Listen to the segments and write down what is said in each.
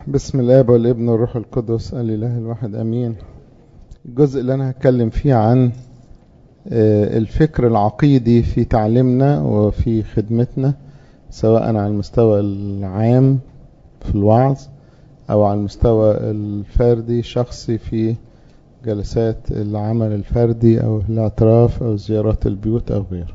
بسم الاب والابن والروح القدس الاله الواحد امين الجزء اللي انا هتكلم فيه عن الفكر العقيدي في تعليمنا وفي خدمتنا سواء على المستوى العام في الوعظ او على المستوى الفردي شخصي في جلسات العمل الفردي او الاعتراف او زيارات البيوت او غيره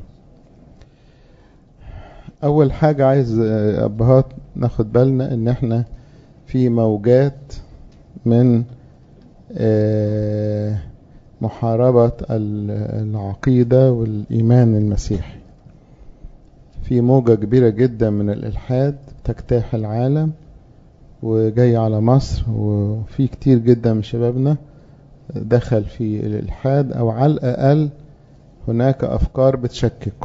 اول حاجة عايز ابهات ناخد بالنا ان احنا في موجات من محاربة العقيدة والإيمان المسيحي في موجة كبيرة جدا من الإلحاد تجتاح العالم وجاي على مصر وفي كتير جدا من شبابنا دخل في الإلحاد أو على الأقل هناك أفكار بتشككه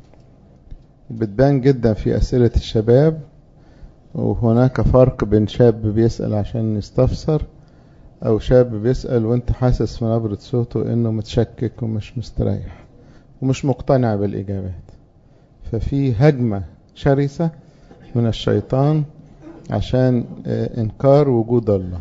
بتبان جدا في أسئلة الشباب وهناك فرق بين شاب بيسأل عشان يستفسر أو شاب بيسأل وانت حاسس في نبرة صوته انه متشكك ومش مستريح ومش مقتنع بالإجابات ففي هجمة شرسة من الشيطان عشان إنكار وجود الله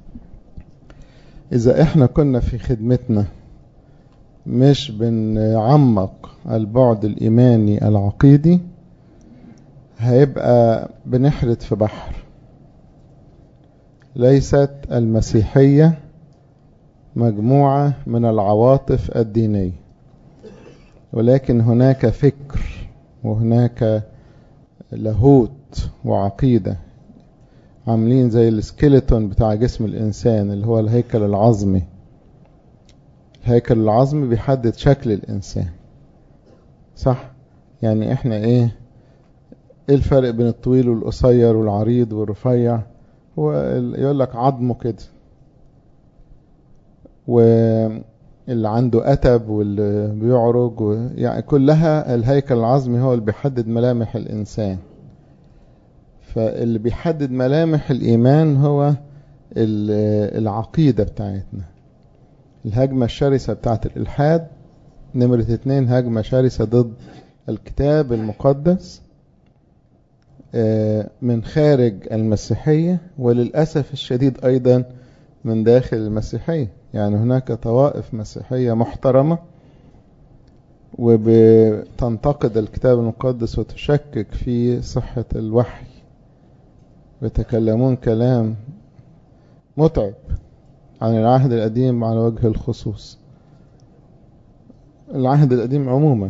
إذا إحنا كنا في خدمتنا مش بنعمق البعد الإيماني العقيدي هيبقى بنحرد في بحر ليست المسيحية مجموعة من العواطف الدينية ولكن هناك فكر وهناك لاهوت وعقيدة عاملين زي السكيلتون بتاع جسم الإنسان اللي هو الهيكل العظمي الهيكل العظمي بيحدد شكل الإنسان صح يعني احنا ايه ايه الفرق بين الطويل والقصير والعريض والرفيع هو يقول لك عظمه كده واللي عنده أتب واللي بيعرج و... يعني كلها الهيكل العظمي هو اللي بيحدد ملامح الإنسان فاللي بيحدد ملامح الإيمان هو العقيدة بتاعتنا الهجمة الشرسة بتاعت الإلحاد نمرة اتنين هجمة شرسة ضد الكتاب المقدس من خارج المسيحية وللأسف الشديد أيضا من داخل المسيحية يعني هناك طوائف مسيحية محترمة وبتنتقد الكتاب المقدس وتشكك في صحة الوحي ويتكلمون كلام متعب عن العهد القديم على وجه الخصوص العهد القديم عموما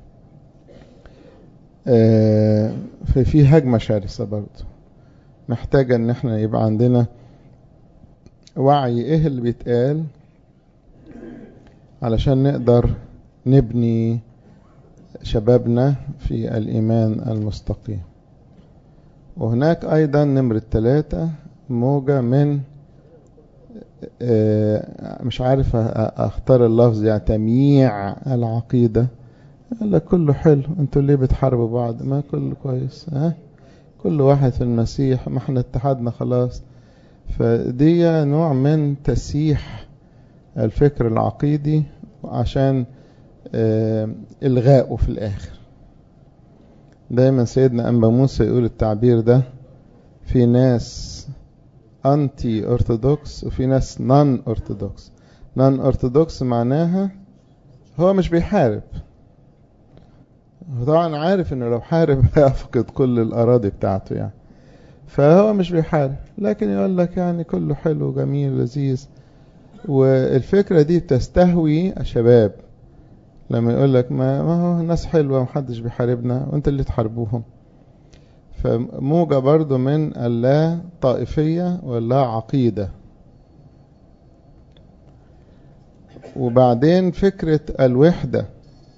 ففي هجمة شرسة برضه محتاجة ان احنا يبقى عندنا وعي ايه اللي بيتقال علشان نقدر نبني شبابنا في الإيمان المستقيم وهناك أيضا نمرة ثلاثة موجة من مش عارف اختار اللفظ يعني تمييع العقيدة قال لك كله حلو انتوا ليه بتحاربوا بعض ما كله كويس ها كل واحد في المسيح ما احنا اتحدنا خلاص فدي نوع من تسييح الفكر العقيدي عشان اه الغائه في الاخر دايما سيدنا انبا موسى يقول التعبير ده في ناس انتي ارثوذكس وفي ناس نون ارثوذكس نون ارثوذكس معناها هو مش بيحارب هو طبعا عارف انه لو حارب هيفقد كل الاراضي بتاعته يعني فهو مش بيحارب لكن يقول لك يعني كله حلو جميل لذيذ والفكرة دي بتستهوي الشباب لما يقول لك ما, ما هو ناس حلوة محدش بيحاربنا وانت اللي تحاربوهم فموجة برضو من اللا طائفية واللا عقيدة وبعدين فكرة الوحدة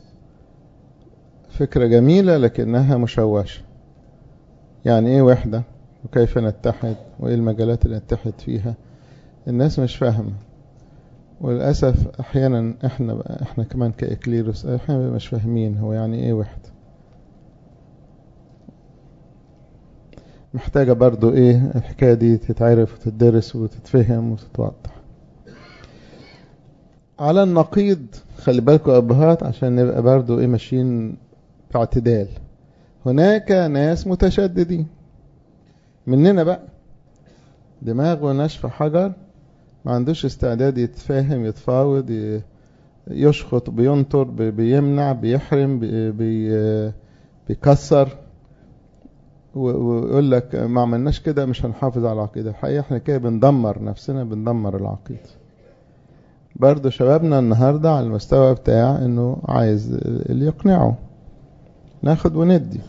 فكرة جميلة لكنها مشوشة يعني ايه وحدة وكيف نتحد وايه المجالات اللي نتحد فيها الناس مش فاهمة وللأسف احيانا احنا احنا كمان كإكليروس احنا مش فاهمين هو يعني ايه وحدة محتاجة برضو ايه الحكاية دي تتعرف وتدرس وتتفهم وتتوضح على النقيض خلي بالكم ابهات عشان نبقى برضو ايه ماشيين باعتدال هناك ناس متشددين مننا بقى دماغه ناشفة حجر ما عندوش استعداد يتفاهم يتفاوض يشخط بينطر بيمنع بيحرم بي بيكسر ويقول لك ما عملناش كده مش هنحافظ على العقيدة الحقيقة احنا كده بندمر نفسنا بندمر العقيدة برضو شبابنا النهاردة على المستوى بتاع انه عايز اللي يقنعه ناخد وندي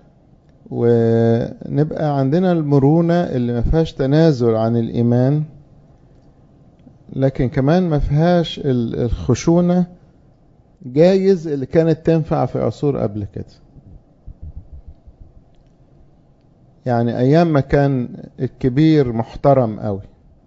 ونبقى عندنا المرونة اللي ما فيهاش تنازل عن الإيمان لكن كمان ما فيهاش الخشونة جايز اللي كانت تنفع في عصور قبل كده يعني أيام ما كان الكبير محترم قوي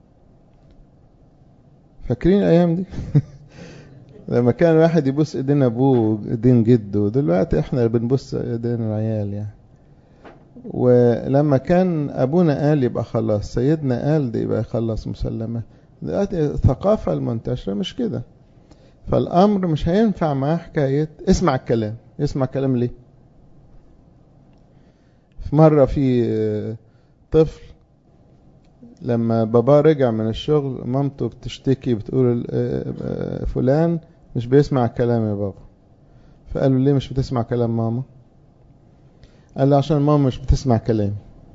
فاكرين الأيام دي لما كان واحد يبوس ايدين ابوه ايدين جده دلوقتي احنا اللي بنبوس ايدين العيال يعني ولما كان ابونا قال يبقى خلاص سيدنا قال ده يبقى خلاص مسلمه دلوقتي الثقافه المنتشره مش كده فالامر مش هينفع معاه حكايه اسمع الكلام اسمع الكلام ليه في مره في طفل لما بابا رجع من الشغل مامته بتشتكي بتقول فلان مش بيسمع كلام يا بابا فقال له ليه مش بتسمع كلام ماما قال له عشان ماما مش بتسمع كلامي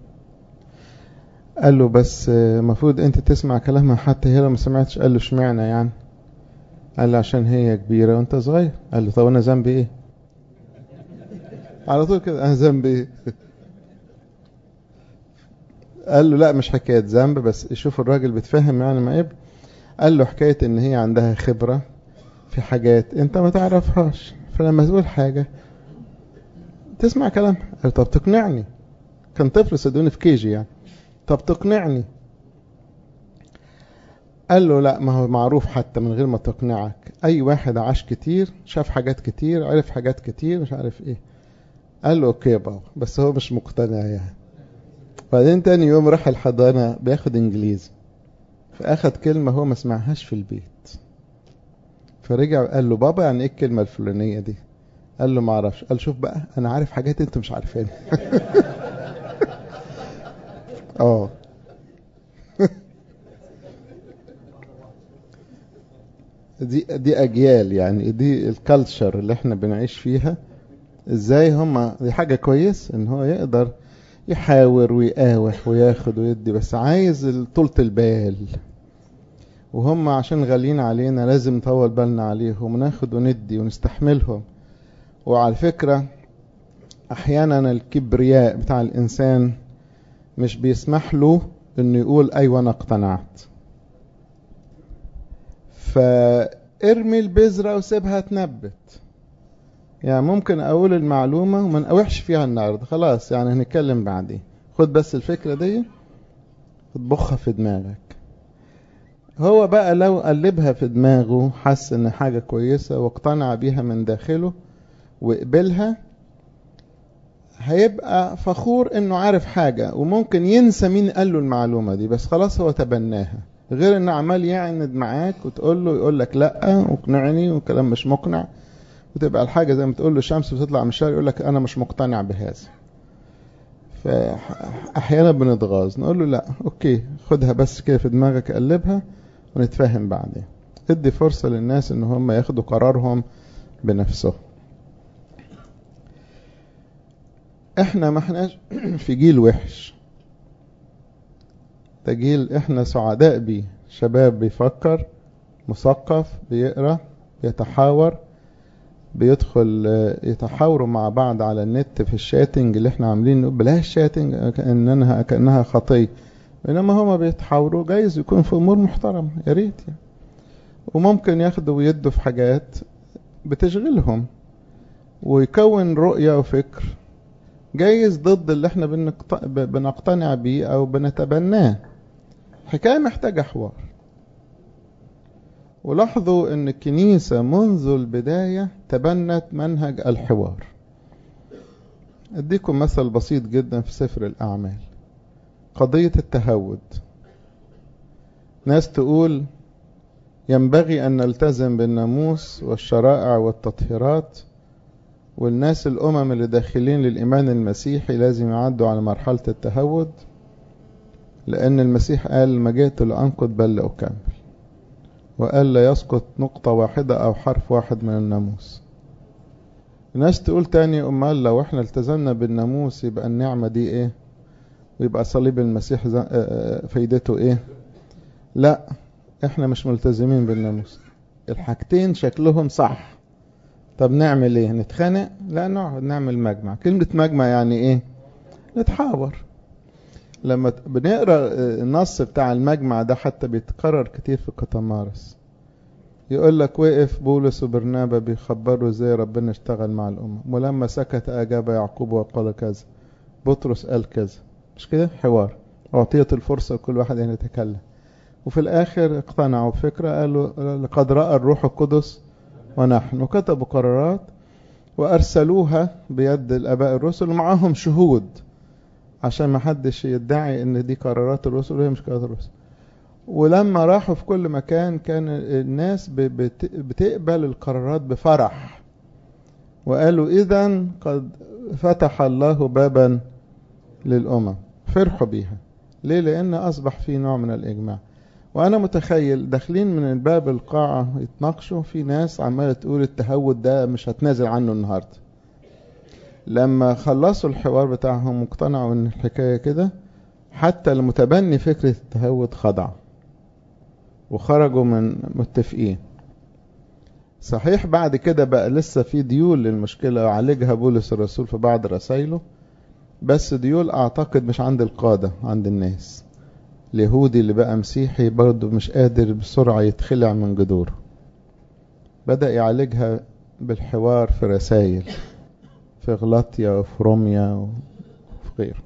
قال له بس المفروض انت تسمع كلامها حتى هي لو ما سمعتش قال له اشمعنى يعني قال له عشان هي كبيرة وانت صغير قال له طب انا ذنبي ايه على طول كده انا ذنبي ايه قال له لا مش حكاية ذنب بس شوف الراجل بيتفهم يعني مع ابن قال له حكاية ان هي عندها خبرة في حاجات انت ما تعرفهاش فلما تقول حاجة تسمع كلامها قال طب تقنعني كان طفل صدقوني في كيجي يعني طب تقنعني قال له لا ما هو معروف حتى من غير ما تقنعك اي واحد عاش كتير شاف حاجات كتير عرف حاجات كتير مش عارف ايه قال له اوكي يا بابا بس هو مش مقتنع يعني بعدين تاني يوم راح الحضانة بياخد انجليزي فاخد كلمة هو ما سمعهاش في البيت فرجع قال له بابا يعني ايه الكلمة الفلانية دي قال له ما اعرفش قال شوف بقى انا عارف حاجات انتوا مش عارفينها اه دي دي اجيال يعني دي الكالتشر اللي احنا بنعيش فيها ازاي هم دي حاجه كويس ان هو يقدر يحاور ويقاوح وياخد ويدي بس عايز طولة البال وهم عشان غاليين علينا لازم نطول بالنا عليهم وناخد وندي ونستحملهم وعلى فكرة احيانا الكبرياء بتاع الانسان مش بيسمح له انه يقول ايوه انا اقتنعت فارمي البذرة وسيبها تنبت يعني ممكن اقول المعلومة وما نقوحش فيها النهاردة خلاص يعني هنتكلم بعدين خد بس الفكرة دي اطبخها في دماغك هو بقى لو قلبها في دماغه حس ان حاجة كويسة واقتنع بيها من داخله وقبلها هيبقى فخور انه عارف حاجة وممكن ينسى مين قال له المعلومة دي بس خلاص هو تبناها غير ان عمال يعند معاك وتقول له يقول لك لا واقنعني وكلام مش مقنع وتبقى الحاجة زي ما تقول له الشمس بتطلع من الشرق يقول لك انا مش مقتنع بهذا فاحيانا بنتغاظ نقول له لا اوكي خدها بس كده في دماغك قلبها ونتفاهم بعدين ادي فرصة للناس ان هم ياخدوا قرارهم بنفسهم احنا ما احناش في جيل وحش ده جيل احنا سعداء بيه شباب بيفكر مثقف بيقرا بيتحاور بيدخل يتحاوروا مع بعض على النت في الشاتنج اللي احنا عاملين نقول بلاش شاتنج كانها كانها خطيه بينما هما بيتحاوروا جايز يكون في امور محترمه يا ريت يعني وممكن ياخدوا ويدوا في حاجات بتشغلهم ويكون رؤيه وفكر جايز ضد اللي احنا بنقتنع بيه او بنتبناه حكاية محتاجة حوار ولاحظوا ان الكنيسة منذ البداية تبنت منهج الحوار اديكم مثل بسيط جدا في سفر الاعمال قضية التهود ناس تقول ينبغي ان نلتزم بالناموس والشرائع والتطهيرات والناس الأمم اللي داخلين للإيمان المسيحي لازم يعدوا على مرحلة التهود لأن المسيح قال ما جئت لأنقض بل لأكمل وقال لا يسقط نقطة واحدة أو حرف واحد من الناموس الناس تقول تاني أمال لو احنا التزمنا بالناموس يبقى النعمة دي ايه ويبقى صليب المسيح فايدته ايه لا احنا مش ملتزمين بالناموس الحاجتين شكلهم صح طب نعمل ايه نتخانق لا نقعد نعمل مجمع كلمة مجمع يعني ايه نتحاور لما بنقرا النص بتاع المجمع ده حتى بيتكرر كتير في كتمارس يقول لك وقف بولس وبرنابا بيخبروا ازاي ربنا اشتغل مع الامم ولما سكت اجاب يعقوب وقال كذا بطرس قال كذا مش كده حوار اعطيت الفرصه لكل واحد ان يتكلم وفي الاخر اقتنعوا بفكره قالوا لقد راى الروح القدس ونحن وكتبوا قرارات وارسلوها بيد الاباء الرسل ومعاهم شهود عشان ما حدش يدعي ان دي قرارات الرسل وهي مش قرارات الرسل ولما راحوا في كل مكان كان الناس بتقبل القرارات بفرح وقالوا اذا قد فتح الله بابا للامم فرحوا بيها ليه لان اصبح في نوع من الاجماع وانا متخيل داخلين من الباب القاعة يتناقشوا في ناس عمالة تقول التهود ده مش هتنازل عنه النهاردة لما خلصوا الحوار بتاعهم واقتنعوا ان الحكاية كده حتى المتبني فكرة التهود خضع وخرجوا من متفقين صحيح بعد كده بقى لسه في ديول للمشكلة وعالجها بولس الرسول في بعض رسائله بس ديول اعتقد مش عند القادة عند الناس اليهودي اللي بقى مسيحي برضه مش قادر بسرعة يتخلع من جذوره بدأ يعالجها بالحوار في رسائل في غلاطيا وفي روميا وفي غيره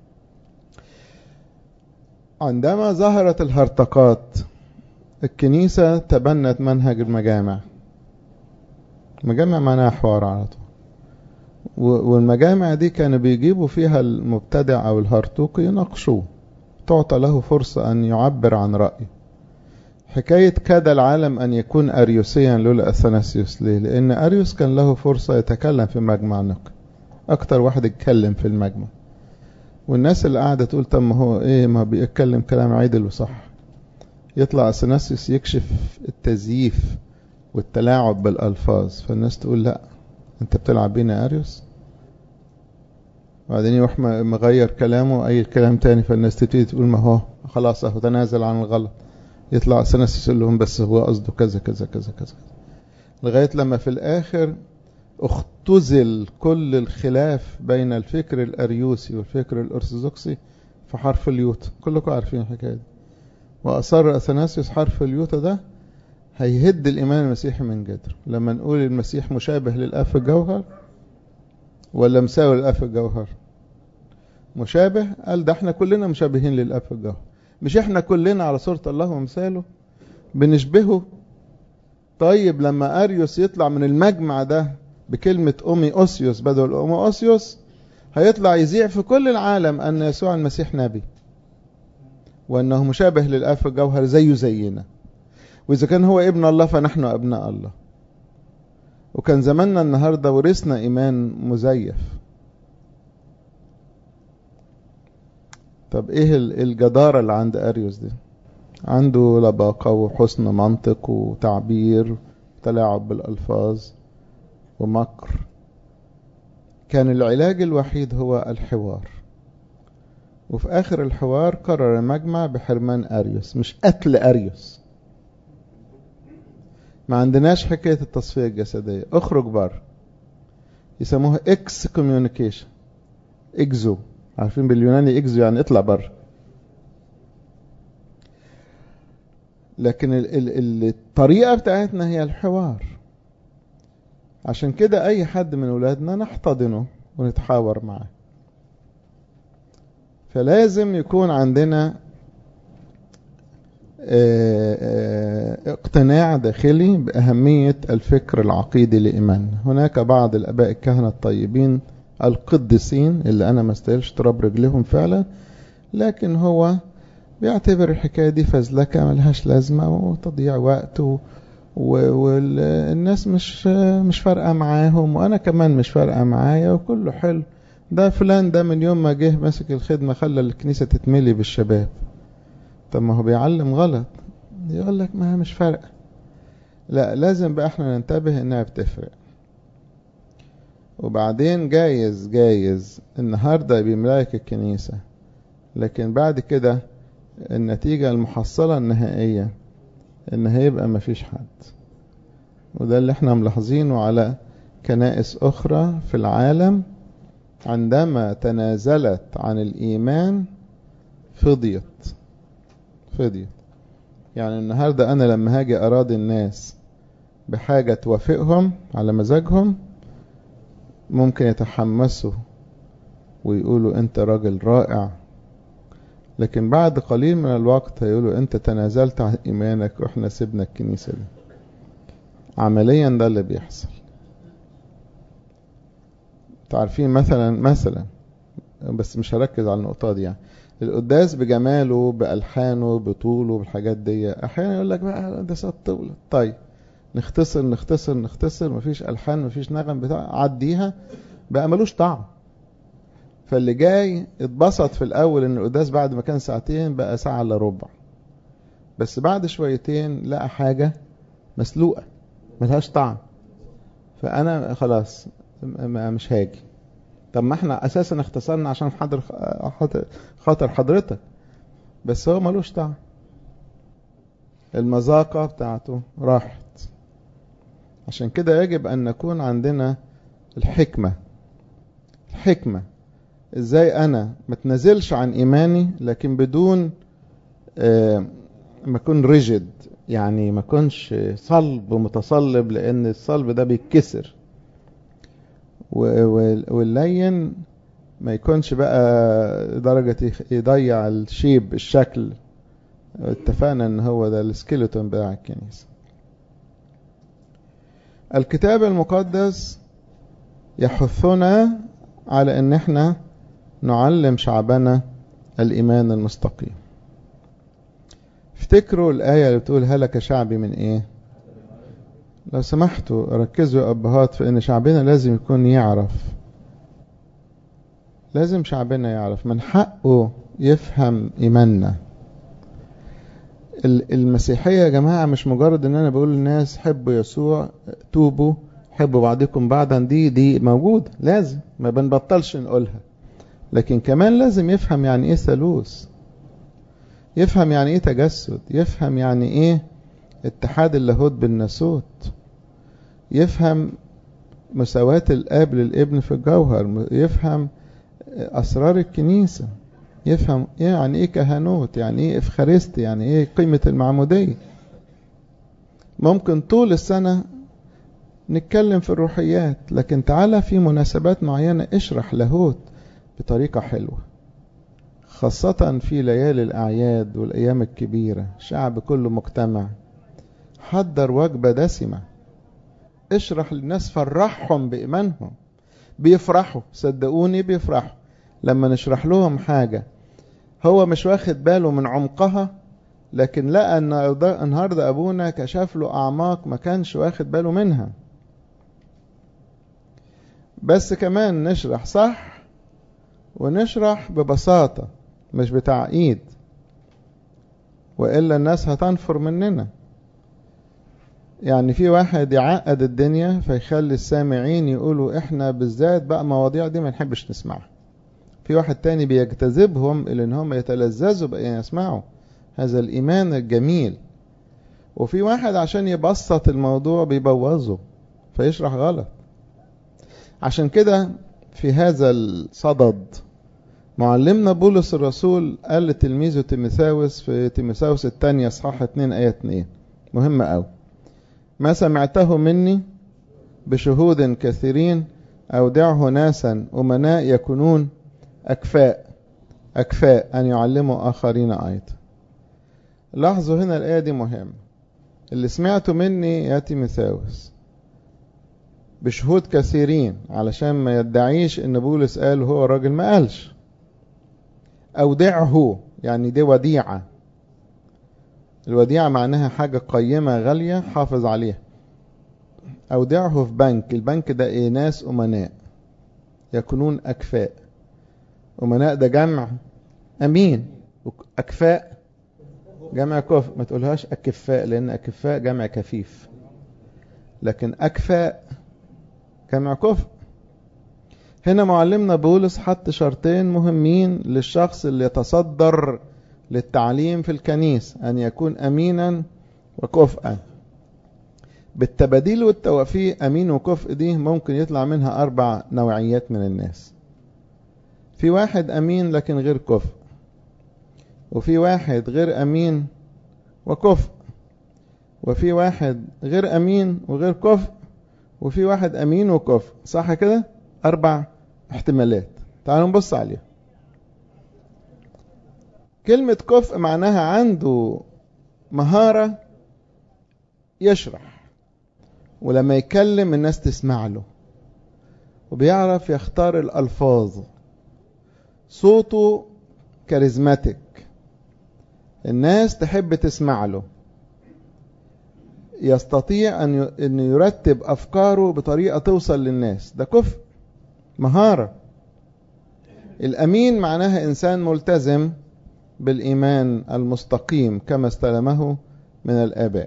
عندما ظهرت الهرطقات الكنيسة تبنت منهج المجامع مجامع معناها حوار على طول والمجامع دي كانوا بيجيبوا فيها المبتدع أو الهرطوق يناقشوه تعطى له فرصة أن يعبر عن رأيه حكاية كاد العالم أن يكون أريوسيا لولا أثناسيوس ليه؟ لأن أريوس كان له فرصة يتكلم في مجمع نقي أكتر واحد يتكلم في المجمع والناس اللي قاعدة تقول طب ما هو إيه ما بيتكلم كلام عدل وصح يطلع أثناسيوس يكشف التزييف والتلاعب بالألفاظ فالناس تقول لا أنت بتلعب بينا أريوس وبعدين يروح مغير كلامه أي كلام تاني فالناس تبتدي تقول ما هو خلاص أهو تنازل عن الغلط يطلع أثناسيوس يقول لهم بس هو قصده كذا كذا كذا كذا لغاية لما في الآخر اختزل كل الخلاف بين الفكر الأريوسي والفكر الأرثوذكسي في حرف اليوتا كلكم عارفين الحكاية دي وأصر أثناسيوس حرف اليوتا ده هيهد الإيمان المسيحي من جذر لما نقول المسيح مشابه للأب في الجوهر ولا مساوي للأب في الجوهر مشابه قال ده احنا كلنا مشابهين للأب في الجوهر مش احنا كلنا على صورة الله ومثاله بنشبهه طيب لما أريوس يطلع من المجمع ده بكلمة أمي أوسيوس بدل أمي أوسيوس هيطلع يذيع في كل العالم أن يسوع المسيح نبي وأنه مشابه للأب في الجوهر زيه زينا وإذا كان هو ابن الله فنحن أبناء الله وكان زماننا النهاردة ورثنا إيمان مزيف طب إيه الجدارة اللي عند أريوس دي عنده لباقة وحسن منطق وتعبير تلاعب بالألفاظ ومكر كان العلاج الوحيد هو الحوار وفي آخر الحوار قرر المجمع بحرمان أريوس مش قتل أريوس ما عندناش حكاية التصفية الجسدية اخرج بره يسموها اكس كوميونيكيشن اكزو عارفين باليوناني اكزو يعني اطلع بره لكن ال ال الطريقة بتاعتنا هي الحوار عشان كده اي حد من اولادنا نحتضنه ونتحاور معاه فلازم يكون عندنا اقتناع داخلي بأهمية الفكر العقيدي لإيماننا هناك بعض الأباء الكهنة الطيبين القديسين اللي أنا ما استاهلش تراب رجلهم فعلا لكن هو بيعتبر الحكاية دي فزلكة ملهاش لازمة وتضييع وقت والناس مش مش فارقة معاهم وأنا كمان مش فارقة معايا وكله حلو ده فلان ده من يوم ما جه ماسك الخدمة خلى الكنيسة تتملي بالشباب طب ما هو بيعلم غلط يقول لك ما مش فارقة لا لازم بقى احنا ننتبه انها بتفرق وبعدين جايز جايز النهاردة بيملاك الكنيسة لكن بعد كده النتيجة المحصلة النهائية ان هيبقى مفيش حد وده اللي احنا ملاحظينه على كنائس اخرى في العالم عندما تنازلت عن الايمان فضيت فضيت يعني النهاردة انا لما هاجي اراضي الناس بحاجة توافقهم على مزاجهم ممكن يتحمسوا ويقولوا انت راجل رائع لكن بعد قليل من الوقت هيقولوا انت تنازلت عن ايمانك واحنا سيبنا الكنيسة دي عمليا ده اللي بيحصل تعرفين مثلا مثلا بس مش هركز على النقطة دي يعني القداس بجماله بألحانه بطوله بالحاجات دي أحيانا يقول لك بقى القداسات طولت طيب نختصر نختصر نختصر مفيش ألحان مفيش نغم بتاع عديها بقى ملوش طعم فاللي جاي اتبسط في الأول إن القداس بعد ما كان ساعتين بقى ساعة إلا ربع بس بعد شويتين لقى حاجة مسلوقة ملهاش طعم فأنا خلاص مش هاجي طب ما احنا أساسا اختصرنا عشان حضر خاطر حضرتك بس هو ملوش طعم المذاقة بتاعته راحت عشان كده يجب أن نكون عندنا الحكمة الحكمة ازاي انا ما تنزلش عن ايماني لكن بدون آه ما اكون ريجيد يعني ما اكونش صلب متصلب لان الصلب ده بيتكسر واللين ما يكونش بقى درجة يضيع الشيب الشكل اتفقنا ان هو ده السكيلتون بتاع الكنيسة الكتاب المقدس يحثنا على ان احنا نعلم شعبنا الإيمان المستقيم افتكروا الآية اللي بتقول هلك شعبي من إيه لو سمحتوا ركزوا يا أبهات في إن شعبنا لازم يكون يعرف لازم شعبنا يعرف من حقه يفهم إيماننا المسيحية يا جماعة مش مجرد إن أنا بقول للناس حبوا يسوع توبوا حبوا بعضكم بعضا دي دي موجود لازم ما بنبطلش نقولها لكن كمان لازم يفهم يعني ايه ثالوث يفهم يعني ايه تجسد يفهم يعني ايه اتحاد اللاهوت بالناسوت يفهم مساواة الاب للابن في الجوهر يفهم اسرار الكنيسة يفهم يعني ايه كهنوت يعني ايه افخارست يعني ايه قيمة المعمودية ممكن طول السنة نتكلم في الروحيات لكن تعالى في مناسبات معينة اشرح لاهوت بطريقة حلوة خاصة في ليالي الأعياد والأيام الكبيرة شعب كله مجتمع حضر وجبة دسمة اشرح للناس فرحهم بإيمانهم بيفرحوا صدقوني بيفرحوا لما نشرح لهم حاجة هو مش واخد باله من عمقها لكن لقى ان النهارده ابونا كشف له اعماق ما كانش واخد باله منها بس كمان نشرح صح ونشرح ببساطة مش بتعقيد وإلا الناس هتنفر مننا يعني في واحد يعقد الدنيا فيخلي السامعين يقولوا احنا بالذات بقى مواضيع دي ما نحبش نسمعها في واحد تاني بيجتذبهم الى ان هم يتلذذوا بأن يسمعوا هذا الايمان الجميل وفي واحد عشان يبسط الموضوع بيبوظه فيشرح غلط عشان كده في هذا الصدد معلمنا بولس الرسول قال لتلميذه تيموثاوس في تيموثاوس الثانية اصحاح 2 آية 2 مهمة أوي ما سمعته مني بشهود كثيرين أودعه ناسا أمناء يكونون أكفاء أكفاء أن يعلموا آخرين أيضا لاحظوا هنا الآية دي مهمة اللي سمعته مني يا تيموثاوس بشهود كثيرين علشان ما يدعيش ان بولس قال هو الراجل ما قالش اودعه يعني دي وديعة الوديعة معناها حاجة قيمة غالية حافظ عليها اودعه في بنك البنك ده ايه ناس امناء يكونون اكفاء امناء ده جمع امين اكفاء جمع كفء ما تقولهاش أكفاء لأن أكفاء جمع كفيف لكن أكفاء جمع كفء هنا معلمنا بولس حط شرطين مهمين للشخص اللي يتصدر للتعليم في الكنيس أن يكون أمينا وكفءا بالتباديل والتوافيق أمين وكفء دي ممكن يطلع منها أربع نوعيات من الناس في واحد أمين لكن غير كفء وفي واحد غير أمين وكفء وفي واحد غير أمين وغير كفء وفي واحد أمين وكفء صح كده أربع احتمالات تعالوا نبص عليها كلمة كفء معناها عنده مهارة يشرح ولما يتكلم الناس تسمع له وبيعرف يختار الألفاظ صوته كاريزماتيك الناس تحب تسمع له يستطيع أن أن يرتب أفكاره بطريقة توصل للناس ده كفء مهارة الأمين معناها إنسان ملتزم بالإيمان المستقيم كما استلمه من الآباء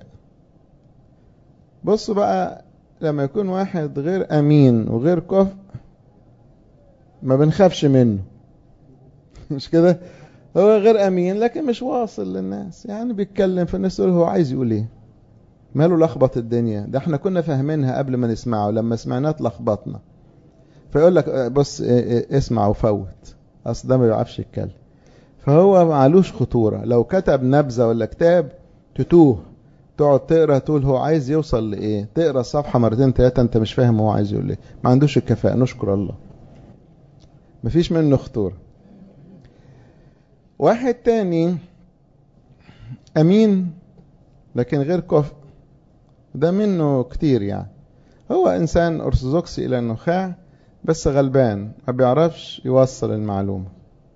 بصوا بقى لما يكون واحد غير أمين وغير كفء ما بنخافش منه مش كده هو غير أمين لكن مش واصل للناس يعني بيتكلم في الناس تقول هو عايز يقول ايه ماله لخبط الدنيا ده احنا كنا فاهمينها قبل ما نسمعه لما سمعناه اتلخبطنا فيقول لك بص اسمع وفوت اصل ده ما بيعرفش يتكلم فهو معلوش خطورة لو كتب نبذة ولا كتاب تتوه تقعد تقرا تقول هو عايز يوصل لايه تقرا الصفحة مرتين ثلاثة انت مش فاهم هو عايز يقول ايه ما عندوش الكفاءة نشكر الله مفيش منه خطورة واحد تاني امين لكن غير كفء ده منه كتير يعني هو انسان ارثوذكسي الى النخاع بس غلبان ما بيعرفش يوصل المعلومة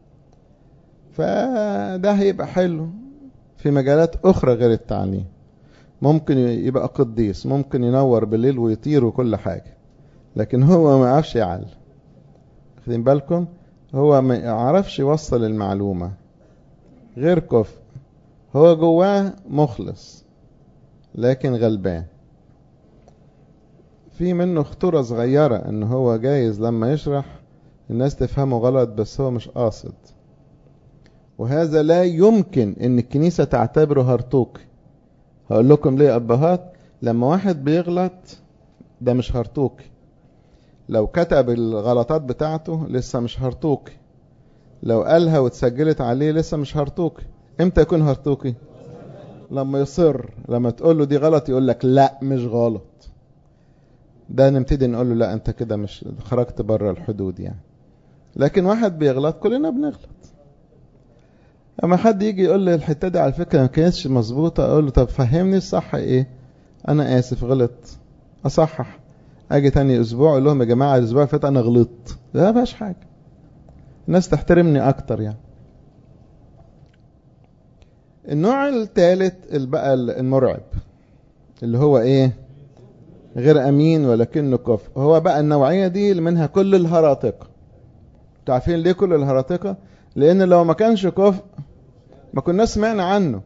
فده هيبقى حلو في مجالات اخرى غير التعليم ممكن يبقى قديس ممكن ينور بالليل ويطير وكل حاجة لكن هو ما يعرفش يعلم واخدين بالكم هو ما يعرفش يوصل المعلومة غير كفء هو جواه مخلص لكن غلبان في منه خطورة صغيرة ان هو جايز لما يشرح الناس تفهمه غلط بس هو مش قاصد وهذا لا يمكن ان الكنيسة تعتبره هرطوقي هقول لكم ليه ابهات لما واحد بيغلط ده مش هرطوقي لو كتب الغلطات بتاعته لسه مش هرطوقي لو قالها واتسجلت عليه لسه مش هرطوقي امتى يكون هرطوقي لما يصر لما تقول له دي غلط يقول لك لا مش غلط ده نبتدي نقول له لا انت كده مش خرجت بره الحدود يعني لكن واحد بيغلط كلنا بنغلط اما حد يجي يقول لي الحته دي على فكره ما كانتش مظبوطه اقول له طب فهمني الصح ايه انا اسف غلط اصحح اجي تاني اسبوع اقول لهم يا جماعه الاسبوع اللي فات انا غلطت ده ما فيهاش حاجه الناس تحترمني اكتر يعني النوع الثالث بقى المرعب اللي هو ايه غير امين ولكنه كفء هو بقى النوعيه دي اللي منها كل الهراطقه عارفين ليه كل الهراطقه لان لو ما كانش كفء ما كنا سمعنا عنه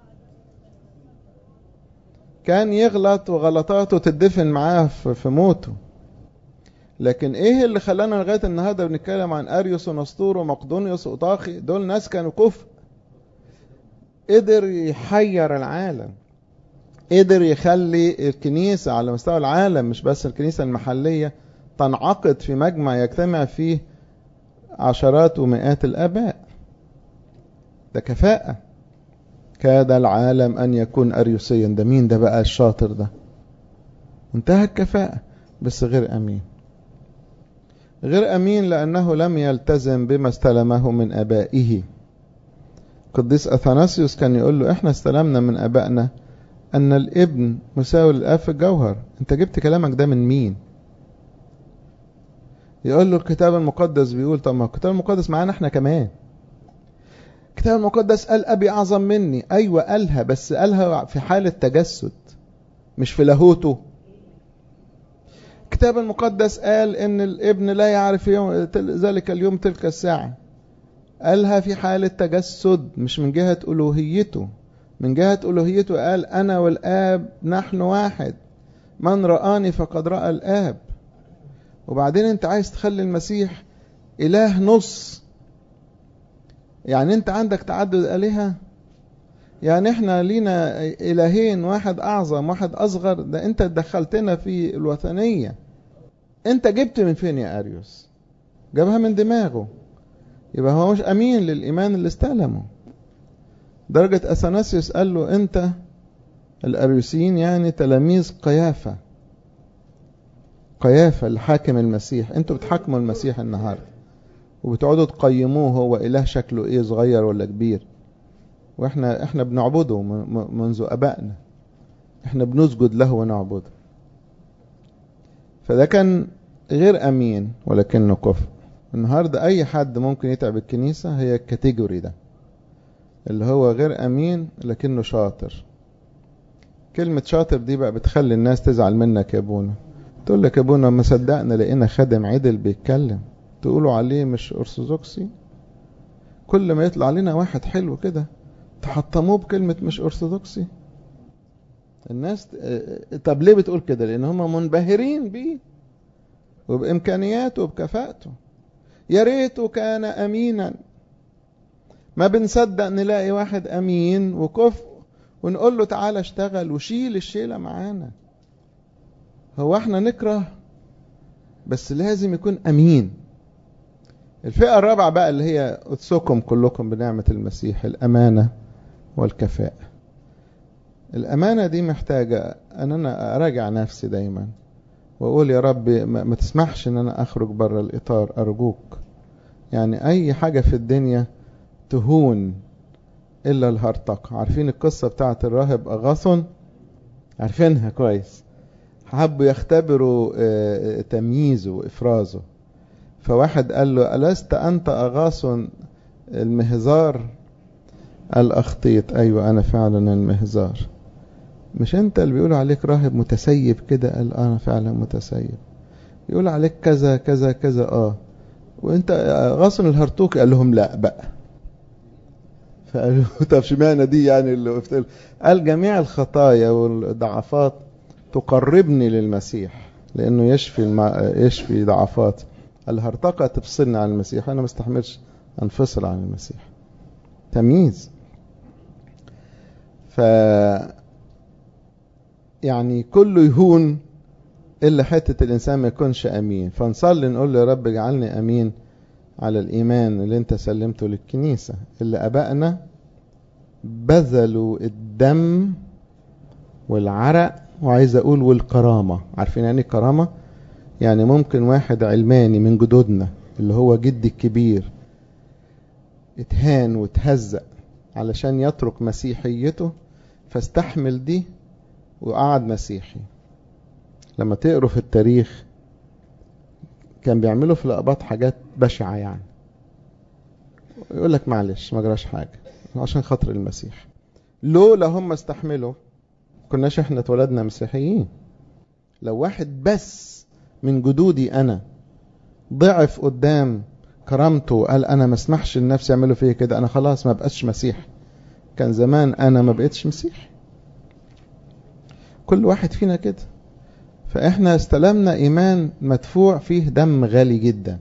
كان يغلط وغلطاته تدفن معاه في موته لكن ايه اللي خلانا لغايه النهارده بنتكلم عن اريوس ونسطور ومقدونيوس واطاخي دول ناس كانوا كفء قدر يحير العالم قدر يخلي الكنيسة على مستوى العالم مش بس الكنيسة المحلية تنعقد في مجمع يجتمع فيه عشرات ومئات الآباء ده كفاءة كاد العالم أن يكون أريوسيا ده مين ده بقى الشاطر ده انتهى الكفاءة بس غير أمين غير أمين لأنه لم يلتزم بما استلمه من أبائه قديس أثناسيوس كان يقول له إحنا استلمنا من أبائنا أن الابن مساوي للآب في الجوهر أنت جبت كلامك ده من مين يقول له الكتاب المقدس بيقول طب ما الكتاب المقدس معانا احنا كمان الكتاب المقدس قال أبي أعظم مني أيوة قالها بس قالها في حالة تجسد مش في لاهوته الكتاب المقدس قال ان الابن لا يعرف يوم ذلك اليوم تلك الساعة قالها في حالة تجسد مش من جهة ألوهيته من جهة ألوهيته قال أنا والآب نحن واحد من رآني فقد رأى الآب وبعدين أنت عايز تخلي المسيح إله نص يعني أنت عندك تعدد آلهة يعني احنا لينا إلهين واحد أعظم واحد أصغر ده أنت دخلتنا في الوثنية أنت جبت من فين يا أريوس جابها من دماغه يبقى هو مش أمين للإيمان اللي استلمه درجة أثناسيوس قال له أنت الأريوسيين يعني تلاميذ قيافة قيافة الحاكم المسيح أنتوا بتحكموا المسيح النهاردة وبتقعدوا تقيموه هو إله شكله إيه صغير ولا كبير وإحنا إحنا بنعبده منذ أبائنا إحنا بنسجد له ونعبده فده كان غير أمين ولكنه كفر النهاردة أي حد ممكن يتعب الكنيسة هي الكاتيجوري ده اللي هو غير أمين لكنه شاطر كلمة شاطر دي بقى بتخلي الناس تزعل منك يا ابونا تقول لك يا ابونا ما صدقنا لقينا خادم عدل بيتكلم تقولوا عليه مش أرثوذكسي كل ما يطلع لنا واحد حلو كده تحطموه بكلمة مش أرثوذكسي الناس طب ليه بتقول كده لأن هم منبهرين بيه وبإمكانياته وبكفاءته يا ريته كان أمينا ما بنصدق نلاقي واحد أمين وكفء ونقول له تعالى اشتغل وشيل الشيلة معانا هو احنا نكره بس لازم يكون أمين الفئة الرابعة بقى اللي هي أتسكم كلكم بنعمة المسيح الأمانة والكفاءة الأمانة دي محتاجة أن أنا أراجع نفسي دايما وأقول يا رب ما تسمحش أن أنا أخرج بره الإطار أرجوك يعني أي حاجة في الدنيا تهون إلا الهرطقة عارفين القصة بتاعت الراهب أغاثون عارفينها كويس حبوا يختبروا تمييزه وإفرازه فواحد قال له ألست أنت أغاثون المهزار قال أخطيت أيوة أنا فعلا المهزار مش أنت اللي بيقولوا عليك راهب متسيب كده قال أنا فعلا متسيب يقول عليك كذا كذا كذا آه وأنت غاصن الهرطوكي قال لهم لا بقى فقالوا طب شمعنى دي يعني اللي وقفت قال جميع الخطايا والضعفات تقربني للمسيح لانه يشفي المع... يشفي ضعفات الهرطقه تفصلني عن المسيح انا ما استحملش انفصل عن المسيح تمييز ف يعني كله يهون الا حته الانسان ما يكونش امين فنصلي نقول له يا رب اجعلني امين على الإيمان اللي أنت سلمته للكنيسة اللي أبائنا بذلوا الدم والعرق وعايز أقول والكرامة عارفين يعني كرامة يعني ممكن واحد علماني من جدودنا اللي هو جدي الكبير اتهان واتهزق علشان يترك مسيحيته فاستحمل دي وقعد مسيحي لما تقروا في التاريخ كان بيعملوا في الأقباط حاجات بشعة يعني يقول لك معلش ما جراش حاجة عشان خاطر المسيح لولا هم استحملوا كناش احنا اتولدنا مسيحيين لو واحد بس من جدودي انا ضعف قدام كرامته وقال انا ما اسمحش لنفسي يعملوا فيا كده انا خلاص ما بقاش مسيح كان زمان انا ما بقيتش مسيح كل واحد فينا كده فاحنا استلمنا ايمان مدفوع فيه دم غالي جدا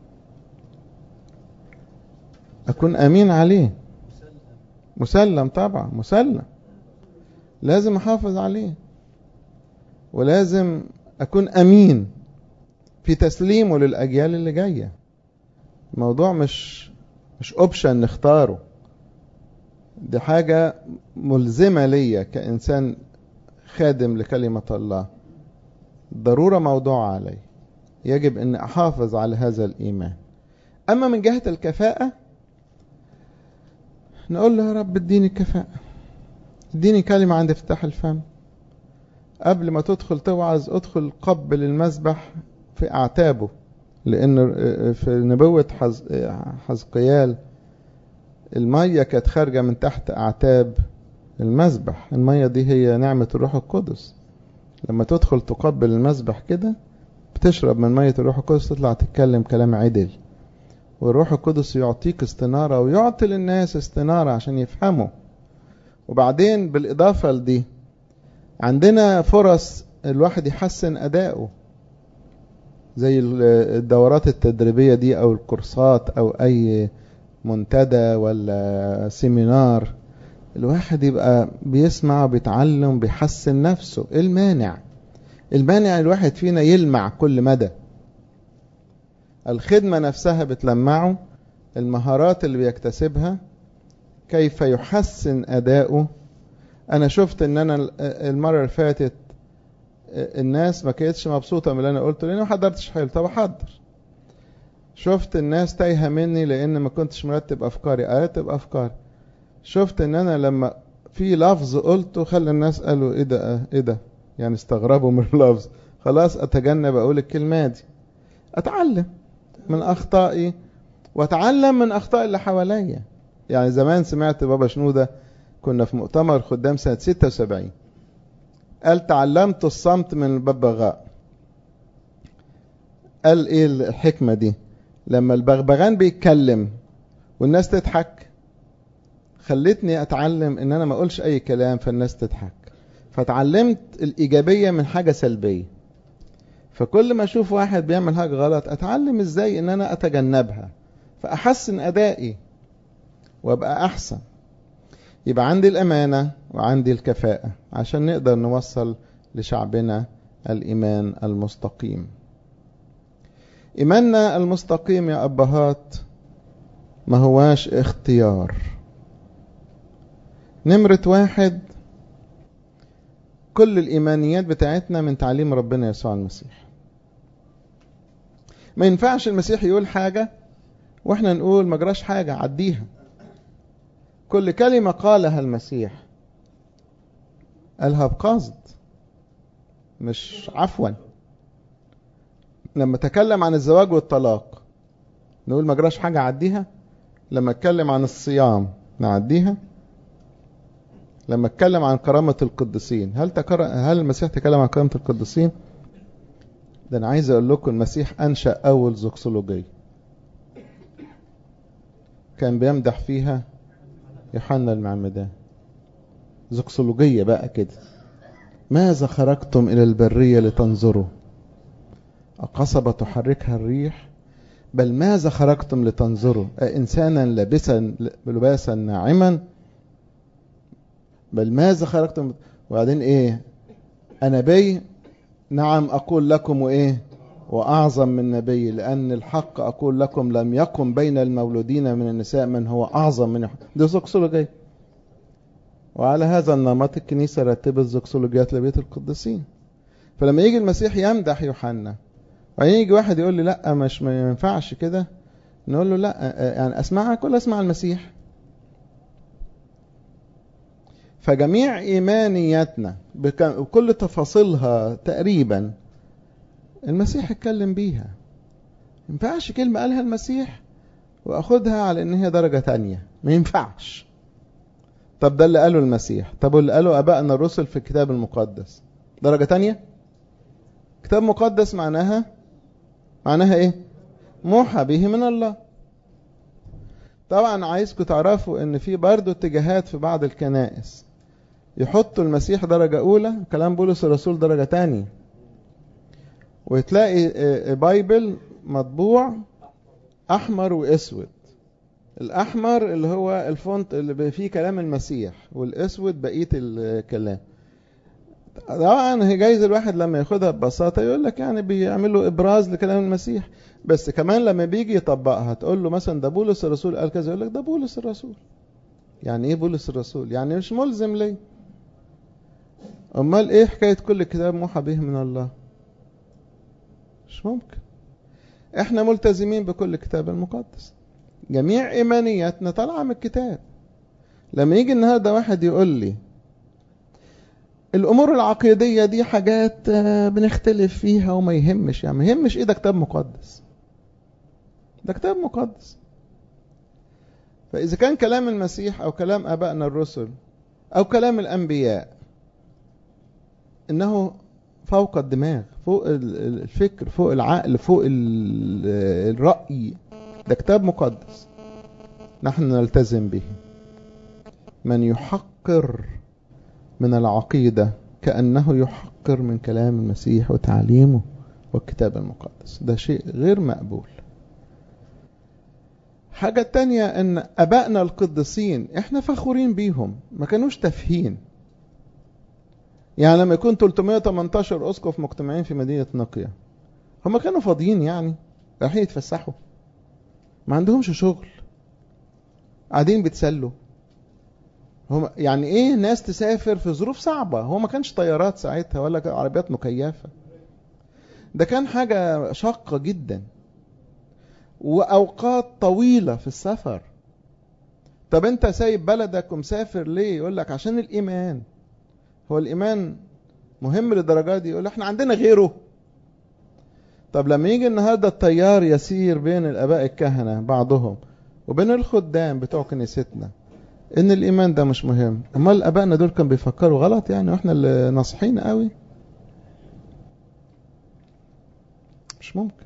اكون امين عليه مسلم طبعا مسلم لازم احافظ عليه ولازم اكون امين في تسليمه للاجيال اللي جايه الموضوع مش مش اوبشن نختاره دي حاجه ملزمه ليا كانسان خادم لكلمه الله ضروره موضوع علي يجب ان احافظ على هذا الايمان اما من جهه الكفاءه نقول له يا رب اديني الكفاءه اديني كلمه عند افتتاح الفم قبل ما تدخل توعظ ادخل قبل المسبح في اعتابه لان في نبوه حزقيال الميه كانت خارجه من تحت اعتاب المسبح الميه دي هي نعمه الروح القدس لما تدخل تقبل المسبح كده بتشرب من ميه الروح القدس تطلع تتكلم كلام عدل والروح القدس يعطيك استناره ويعطي للناس استناره عشان يفهموا وبعدين بالإضافة لدي عندنا فرص الواحد يحسن أداؤه زي الدورات التدريبية دي أو الكورسات أو أي منتدى ولا سيمينار الواحد يبقى بيسمع وبيتعلم بيحسن نفسه ايه المانع المانع الواحد فينا يلمع كل مدى الخدمة نفسها بتلمعه المهارات اللي بيكتسبها كيف يحسن أداؤه أنا شفت إن أنا المرة اللي فاتت الناس ما كانتش مبسوطة من اللي أنا قلته لأني ما حضرتش حلو طب أحضر شفت الناس تايهة مني لأن ما كنتش مرتب أفكاري أرتب أفكاري شفت إن أنا لما في لفظ قلته خلى الناس قالوا إيه ده إيه ده يعني استغربوا من اللفظ خلاص أتجنب أقول الكلمة دي أتعلم من أخطائي وأتعلم من أخطاء اللي حواليا يعني زمان سمعت بابا شنودة كنا في مؤتمر خدام سنة 76 قال تعلمت الصمت من الببغاء قال ايه الحكمة دي لما البغبغان بيتكلم والناس تضحك خلتني اتعلم ان انا ما اقولش اي كلام فالناس تضحك فتعلمت الايجابية من حاجة سلبية فكل ما اشوف واحد بيعمل حاجة غلط اتعلم ازاي ان انا اتجنبها فاحسن ادائي وابقى احسن يبقى عندي الامانة وعندي الكفاءة عشان نقدر نوصل لشعبنا الايمان المستقيم ايماننا المستقيم يا ابهات ما هواش اختيار نمرة واحد كل الإيمانيات بتاعتنا من تعليم ربنا يسوع المسيح ما ينفعش المسيح يقول حاجة واحنا نقول ما جراش حاجة عديها كل كلمة قالها المسيح قالها بقصد مش عفوا لما تكلم عن الزواج والطلاق نقول ما جراش حاجة عديها لما اتكلم عن الصيام نعديها لما اتكلم عن كرامة القديسين هل تكر... هل المسيح تكلم عن كرامة القديسين ده انا عايز اقول لكم المسيح انشأ اول زوكسولوجية كان بيمدح فيها يوحنا المعمدان زوكسولوجية بقى كده ماذا خرجتم إلى البرية لتنظروا قصبة تحركها الريح بل ماذا خرجتم لتنظروا إنسانا لابسا لباسا ناعما بل ماذا خرجتم وبعدين إيه أنبي نعم أقول لكم وإيه وأعظم من نبي لأن الحق أقول لكم لم يقم بين المولودين من النساء من هو أعظم من دي زوكسولوجية وعلى هذا النمط الكنيسة رتبت زوكسولوجيات لبيت القديسين فلما يجي المسيح يمدح يوحنا وبعدين يجي واحد يقول لي لا مش ما ينفعش كده نقول له لا يعني اسمعك ولا اسمع المسيح فجميع ايمانياتنا بكل تفاصيلها تقريبا المسيح اتكلم بيها ما ينفعش كلمة قالها المسيح واخدها على ان هي درجة تانية ما ينفعش طب ده اللي قاله المسيح طب واللي قاله ابائنا الرسل في الكتاب المقدس درجة تانية كتاب مقدس معناها معناها ايه موحى به من الله طبعا عايزكم تعرفوا ان في برضه اتجاهات في بعض الكنائس يحطوا المسيح درجة اولى كلام بولس الرسول درجة تانية وتلاقي بايبل مطبوع احمر واسود الاحمر اللي هو الفونت اللي فيه كلام المسيح والاسود بقيه الكلام طبعا هي جايز الواحد لما ياخدها ببساطه يقول لك يعني بيعملوا ابراز لكلام المسيح بس كمان لما بيجي يطبقها تقول له مثلا ده بولس الرسول قال كذا يقول لك ده بولس الرسول يعني ايه بولس الرسول يعني مش ملزم ليه امال ايه حكايه كل كتاب موحى به من الله مش ممكن احنا ملتزمين بكل كتاب المقدس جميع ايمانياتنا طالعه من الكتاب لما يجي النهارده واحد يقول لي الامور العقيديه دي حاجات بنختلف فيها وما يهمش يعني ما يهمش ايه ده كتاب مقدس ده كتاب مقدس فاذا كان كلام المسيح او كلام ابائنا الرسل او كلام الانبياء انه فوق الدماغ فوق الفكر فوق العقل فوق الرأي ده كتاب مقدس نحن نلتزم به من يحقق يحقر من العقيدة كأنه يحقر من كلام المسيح وتعليمه والكتاب المقدس ده شيء غير مقبول حاجة تانية ان ابائنا القديسين احنا فخورين بيهم ما كانوش تافهين يعني لما يكون 318 اسقف مجتمعين في مدينة نقية هم كانوا فاضيين يعني رايحين يتفسحوا ما عندهمش شغل قاعدين بيتسلوا هم يعني ايه ناس تسافر في ظروف صعبة هو ما كانش طيارات ساعتها ولا عربيات مكيفة ده كان حاجة شاقة جدا وأوقات طويلة في السفر طب انت سايب بلدك ومسافر ليه يقول لك عشان الإيمان هو الإيمان مهم للدرجة دي يقول احنا عندنا غيره طب لما يجي النهاردة الطيار يسير بين الآباء الكهنة بعضهم وبين الخدام بتوع كنيستنا ان الايمان ده مش مهم امال ابائنا دول كانوا بيفكروا غلط يعني واحنا اللي ناصحين قوي مش ممكن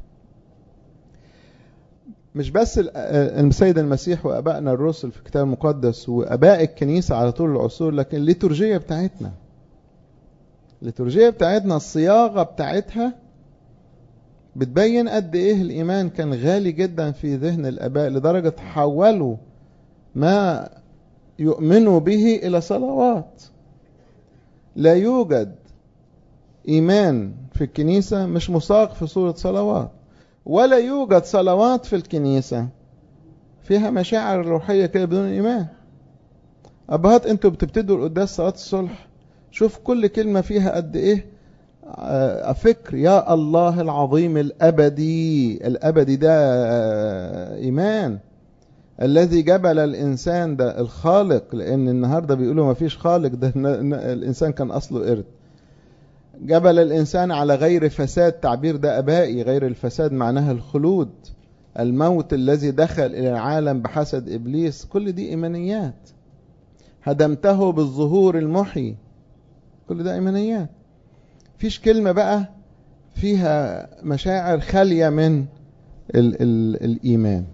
مش بس السيد المسيح وابائنا الرسل في الكتاب المقدس واباء الكنيسه على طول العصور لكن الليتورجيه بتاعتنا الليتورجيه بتاعتنا الصياغه بتاعتها بتبين قد ايه الايمان كان غالي جدا في ذهن الاباء لدرجه حولوا ما يؤمنوا به الى صلوات لا يوجد ايمان في الكنيسه مش مصاغ في صوره صلوات ولا يوجد صلوات في الكنيسه فيها مشاعر روحيه كده بدون ايمان ابهات انتوا بتبتدوا القداس صلاه الصلح شوف كل كلمه فيها قد ايه فكر يا الله العظيم الابدي الابدي ده ايمان الذي جبل الانسان ده الخالق لان النهارده بيقولوا ما فيش خالق ده الانسان كان اصله قرد جبل الانسان على غير فساد تعبير ده ابائي غير الفساد معناها الخلود الموت الذي دخل الى العالم بحسد ابليس كل دي ايمانيات هدمته بالظهور المحيي كل ده ايمانيات فيش كلمه بقى فيها مشاعر خاليه من ال ال الايمان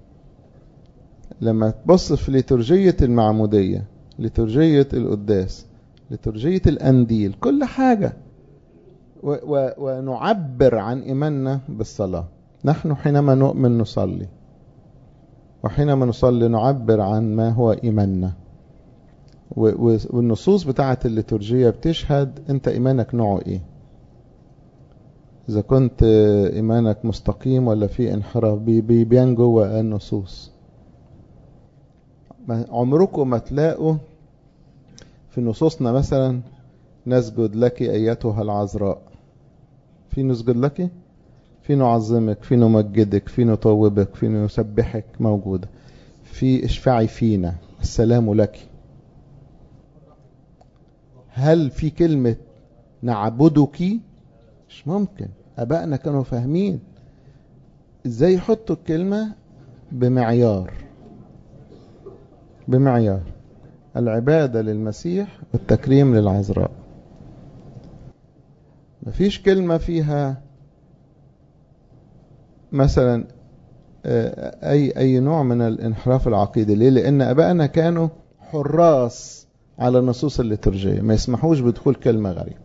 لما تبص في ليتورجية المعمودية ليتورجية القداس ليتورجية الأنديل كل حاجة و و ونعبر عن إيماننا بالصلاة نحن حينما نؤمن نصلي وحينما نصلي نعبر عن ما هو إيماننا والنصوص بتاعة الليتورجية بتشهد أنت إيمانك نوعه إيه إذا كنت إيمانك مستقيم ولا في انحراف بيبان جوه النصوص عمركم ما تلاقوا في نصوصنا مثلا نسجد لك ايتها العذراء في نسجد لك في نعظمك في نمجدك في نطوبك في نسبحك موجودة في اشفعي فينا السلام لك هل في كلمة نعبدك مش ممكن ابائنا كانوا فاهمين ازاي يحطوا الكلمة بمعيار بمعيار العبادة للمسيح والتكريم للعذراء مفيش كلمة فيها مثلا أي أي نوع من الانحراف العقيدي ليه؟ لأن أبائنا كانوا حراس على النصوص الليتورجية ما يسمحوش بدخول كلمة غريبة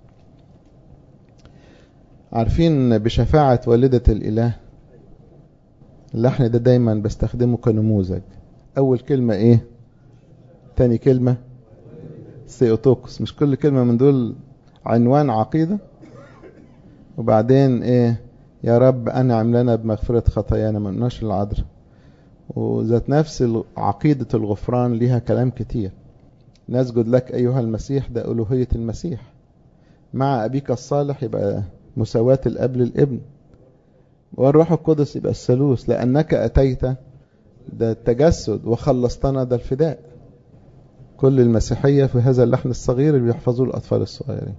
عارفين بشفاعة والدة الإله اللحن ده دايما بستخدمه كنموذج أول كلمة إيه تاني كلمة سيوتوكس مش كل كلمة من دول عنوان عقيدة وبعدين إيه يا رب أنعم لنا بمغفرة خطايانا ما قلناش العذراء وذات نفس عقيدة الغفران ليها كلام كتير نسجد لك أيها المسيح ده ألوهية المسيح مع أبيك الصالح يبقى مساواة الأب للابن والروح القدس يبقى الثالوث لأنك أتيت ده التجسد وخلصتنا ده الفداء كل المسيحية في هذا اللحن الصغير اللي بيحفظوه الأطفال الصغيرين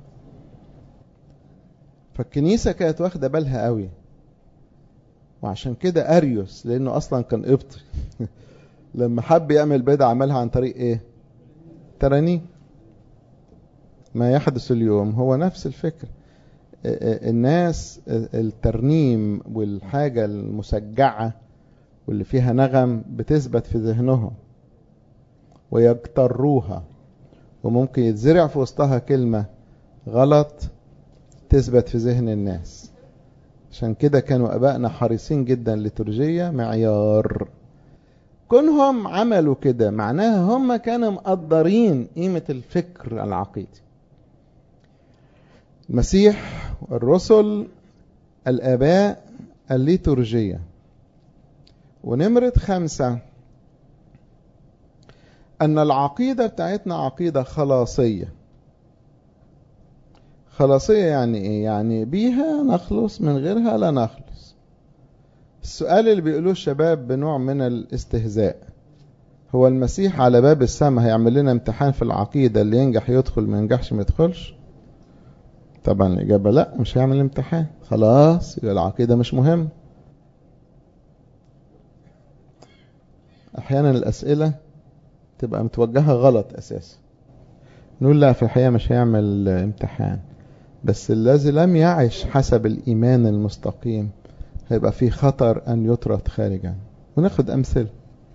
فالكنيسة كانت واخدة بالها قوي وعشان كده أريوس لأنه أصلا كان قبطي لما حب يعمل بدعة عملها عن طريق إيه ترانيم ما يحدث اليوم هو نفس الفكر الناس الترنيم والحاجة المسجعة واللي فيها نغم بتثبت في ذهنهم ويجتروها وممكن يتزرع في وسطها كلمة غلط تثبت في ذهن الناس عشان كده كانوا أبائنا حريصين جدا لترجية معيار كونهم عملوا كده معناها هم كانوا مقدرين قيمة الفكر العقيدي المسيح الرسل الآباء الليتورجية ونمرة خمسة أن العقيدة بتاعتنا عقيدة خلاصية خلاصية يعني إيه؟ يعني بيها نخلص من غيرها لا نخلص السؤال اللي بيقولوه الشباب بنوع من الاستهزاء هو المسيح على باب السماء هيعمل لنا امتحان في العقيدة اللي ينجح يدخل ما ينجحش ما يدخلش طبعا الإجابة لا مش هيعمل امتحان خلاص يبقى العقيدة مش مهم أحيانا الأسئلة تبقى متوجهة غلط أساسا نقول لا في الحقيقة مش هيعمل امتحان بس الذي لم يعش حسب الإيمان المستقيم هيبقى في خطر أن يطرد خارجا وناخد أمثلة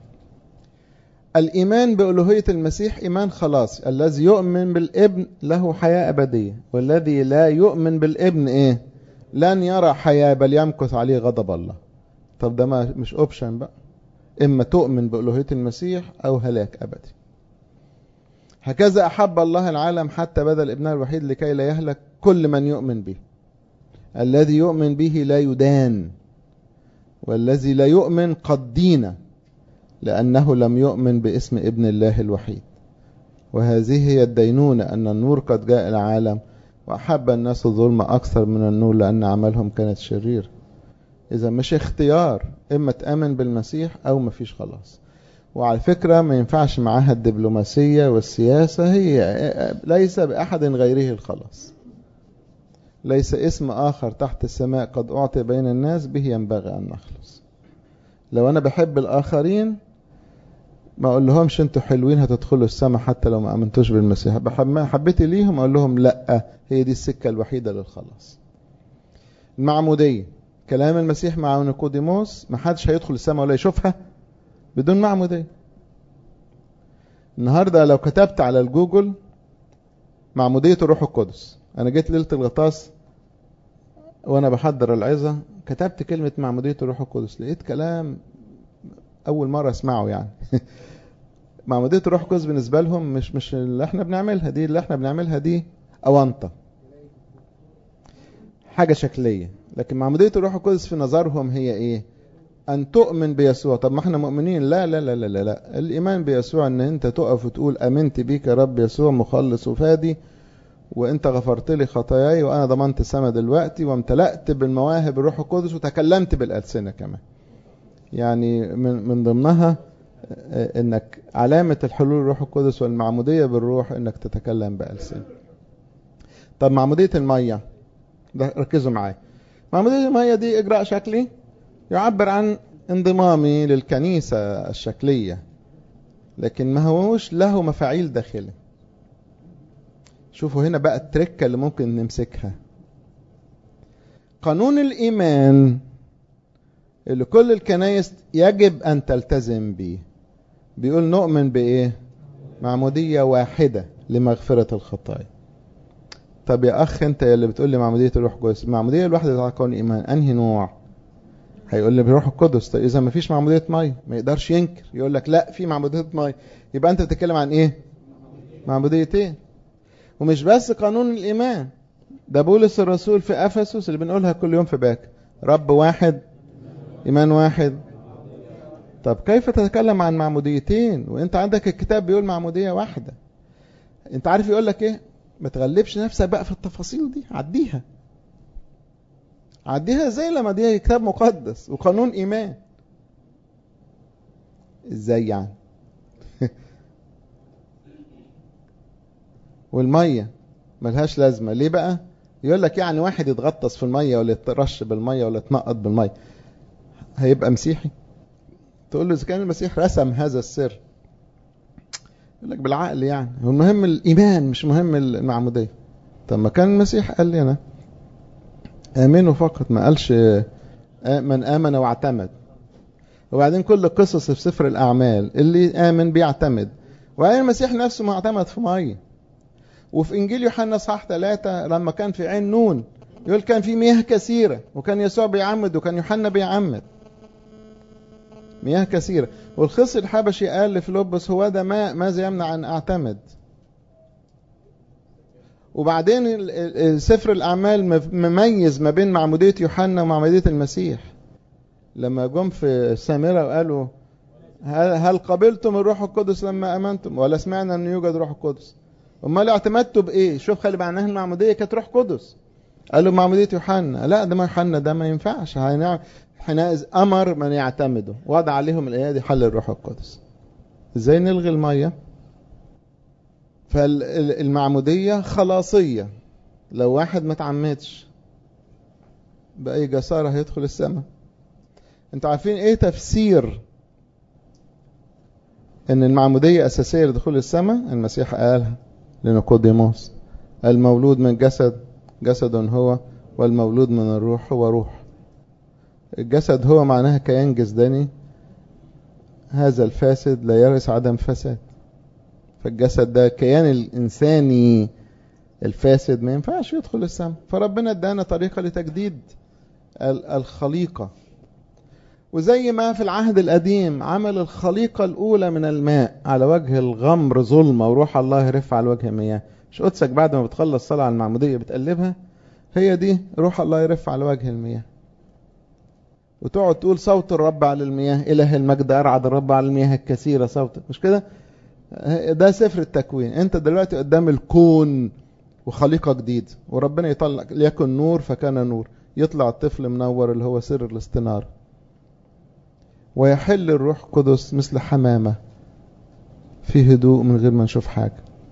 الإيمان بألوهية المسيح إيمان خلاص الذي يؤمن بالابن له حياة أبدية والذي لا يؤمن بالابن إيه لن يرى حياة بل يمكث عليه غضب الله طب ده ما مش أوبشن بقى إما تؤمن بألوهية المسيح أو هلاك أبدي هكذا أحب الله العالم حتى بدل ابنه الوحيد لكي لا يهلك كل من يؤمن به الذي يؤمن به لا يدان والذي لا يؤمن قد دين لأنه لم يؤمن باسم ابن الله الوحيد وهذه هي الدينونة أن النور قد جاء العالم وأحب الناس الظلم أكثر من النور لأن أعمالهم كانت شريرة إذا مش اختيار إما تأمن بالمسيح أو مفيش خلاص وعلى فكرة ما ينفعش معاها الدبلوماسية والسياسة هي ليس بأحد غيره الخلاص ليس اسم آخر تحت السماء قد أعطي بين الناس به ينبغي أن نخلص لو أنا بحب الآخرين ما أقول لهمش أنتوا حلوين هتدخلوا السماء حتى لو ما أمنتوش بالمسيح بحب حبيتي ليهم أقول لهم لأ هي دي السكة الوحيدة للخلاص المعمودية كلام المسيح مع نيقوديموس ما حدش هيدخل السماء ولا يشوفها بدون معمودية النهاردة لو كتبت على الجوجل معمودية الروح القدس أنا جيت ليلة الغطاس وأنا بحضر العظة كتبت كلمة معمودية الروح القدس لقيت كلام أول مرة أسمعه يعني معمودية الروح القدس بالنسبة لهم مش مش اللي احنا بنعملها دي اللي احنا بنعملها دي أونطة حاجة شكلية لكن معمودية الروح القدس في نظرهم هي ايه أن تؤمن بيسوع طب ما احنا مؤمنين لا لا لا لا لا, لا. الإيمان بيسوع أن أنت تقف وتقول أمنت بيك يا رب يسوع مخلص وفادي وأنت غفرت لي خطاياي وأنا ضمنت السما دلوقتي وامتلأت بالمواهب الروح القدس وتكلمت بالألسنة كمان يعني من, من ضمنها انك علامة الحلول الروح القدس والمعمودية بالروح انك تتكلم بألسنة طب معمودية المية ده ركزوا معايا معمودية المية دي اجراء شكلي يعبر عن انضمامي للكنيسة الشكلية لكن ما هوش له مفاعيل داخلية شوفوا هنا بقى التركة اللي ممكن نمسكها قانون الإيمان اللي كل الكنايس يجب أن تلتزم به بيقول نؤمن بإيه معمودية واحدة لمغفرة الخطايا طب يا أخ أنت اللي بتقول لي معمودية الروح القدس المعمودية الواحدة بتاع قانون الإيمان أنهي نوع هيقول لي بروح القدس طيب إذا ما فيش معمودية مية ما يقدرش ينكر يقول لك لا في معمودية مية يبقى أنت بتتكلم عن إيه معموديتين ومش بس قانون الإيمان ده بولس الرسول في أفسس اللي بنقولها كل يوم في باك رب واحد إيمان واحد طب كيف تتكلم عن معموديتين وانت عندك الكتاب بيقول معمودية واحدة انت عارف يقول لك ايه ما تغلبش نفسك بقى في التفاصيل دي عديها عديها زي لما دي كتاب مقدس وقانون ايمان ازاي يعني والمية ملهاش لازمة ليه بقى يقول لك يعني واحد يتغطس في المية ولا يترش بالمية ولا يتنقط بالمية هيبقى مسيحي تقول له إذا كان المسيح رسم هذا السر يقول لك بالعقل يعني هو المهم الإيمان مش مهم المعمودية طب ما كان المسيح قال لي أنا آمنوا فقط ما قالش من آمن واعتمد وبعدين كل القصص في سفر الأعمال اللي آمن بيعتمد وبعدين المسيح نفسه ما اعتمد في مية وفي انجيل يوحنا اصحاح ثلاثة لما كان في عين نون يقول كان في مياه كثيرة وكان يسوع بيعمد وكان يوحنا بيعمد مياه كثيرة والخص الحبشي قال لفيلبس هو ده ماء ماذا يمنع أن أعتمد وبعدين سفر الأعمال مميز ما بين معمودية يوحنا ومعمودية المسيح لما جم في السامرة وقالوا هل قبلتم الروح القدس لما أمنتم ولا سمعنا أن يوجد روح القدس امال اعتمدتوا بايه شوف خلي معناها المعموديه كانت روح قدس قال له معموديه يوحنا لا ده ما يوحنا ده ما ينفعش حينئذ امر من يعتمده وضع عليهم الايادي حل الروح القدس ازاي نلغي الميه فالمعموديه خلاصيه لو واحد ما تعمدش باي جساره هيدخل السماء انتوا عارفين ايه تفسير ان المعموديه اساسيه لدخول السماء المسيح قالها لنيقوديموس المولود من جسد جسد هو والمولود من الروح هو روح الجسد هو معناها كيان جسداني هذا الفاسد لا يرث عدم فساد فالجسد ده كيان الإنساني الفاسد ما ينفعش يدخل السماء فربنا ادانا طريقة لتجديد الخليقة وزي ما في العهد القديم عمل الخليقة الأولى من الماء على وجه الغمر ظلمة وروح الله يرف على وجه المياه مش قدسك بعد ما بتخلص صلاة على المعمودية بتقلبها هي دي روح الله يرف على وجه المياه وتقعد تقول صوت الرب على المياه إله المجد أرعد الرب على المياه الكثيرة صوتك مش كده ده سفر التكوين انت دلوقتي قدام الكون وخليقة جديد وربنا يطلع ليكن نور فكان نور يطلع الطفل منور اللي هو سر الاستنارة ويحل الروح القدس مثل حمامة في هدوء من غير ما نشوف حاجة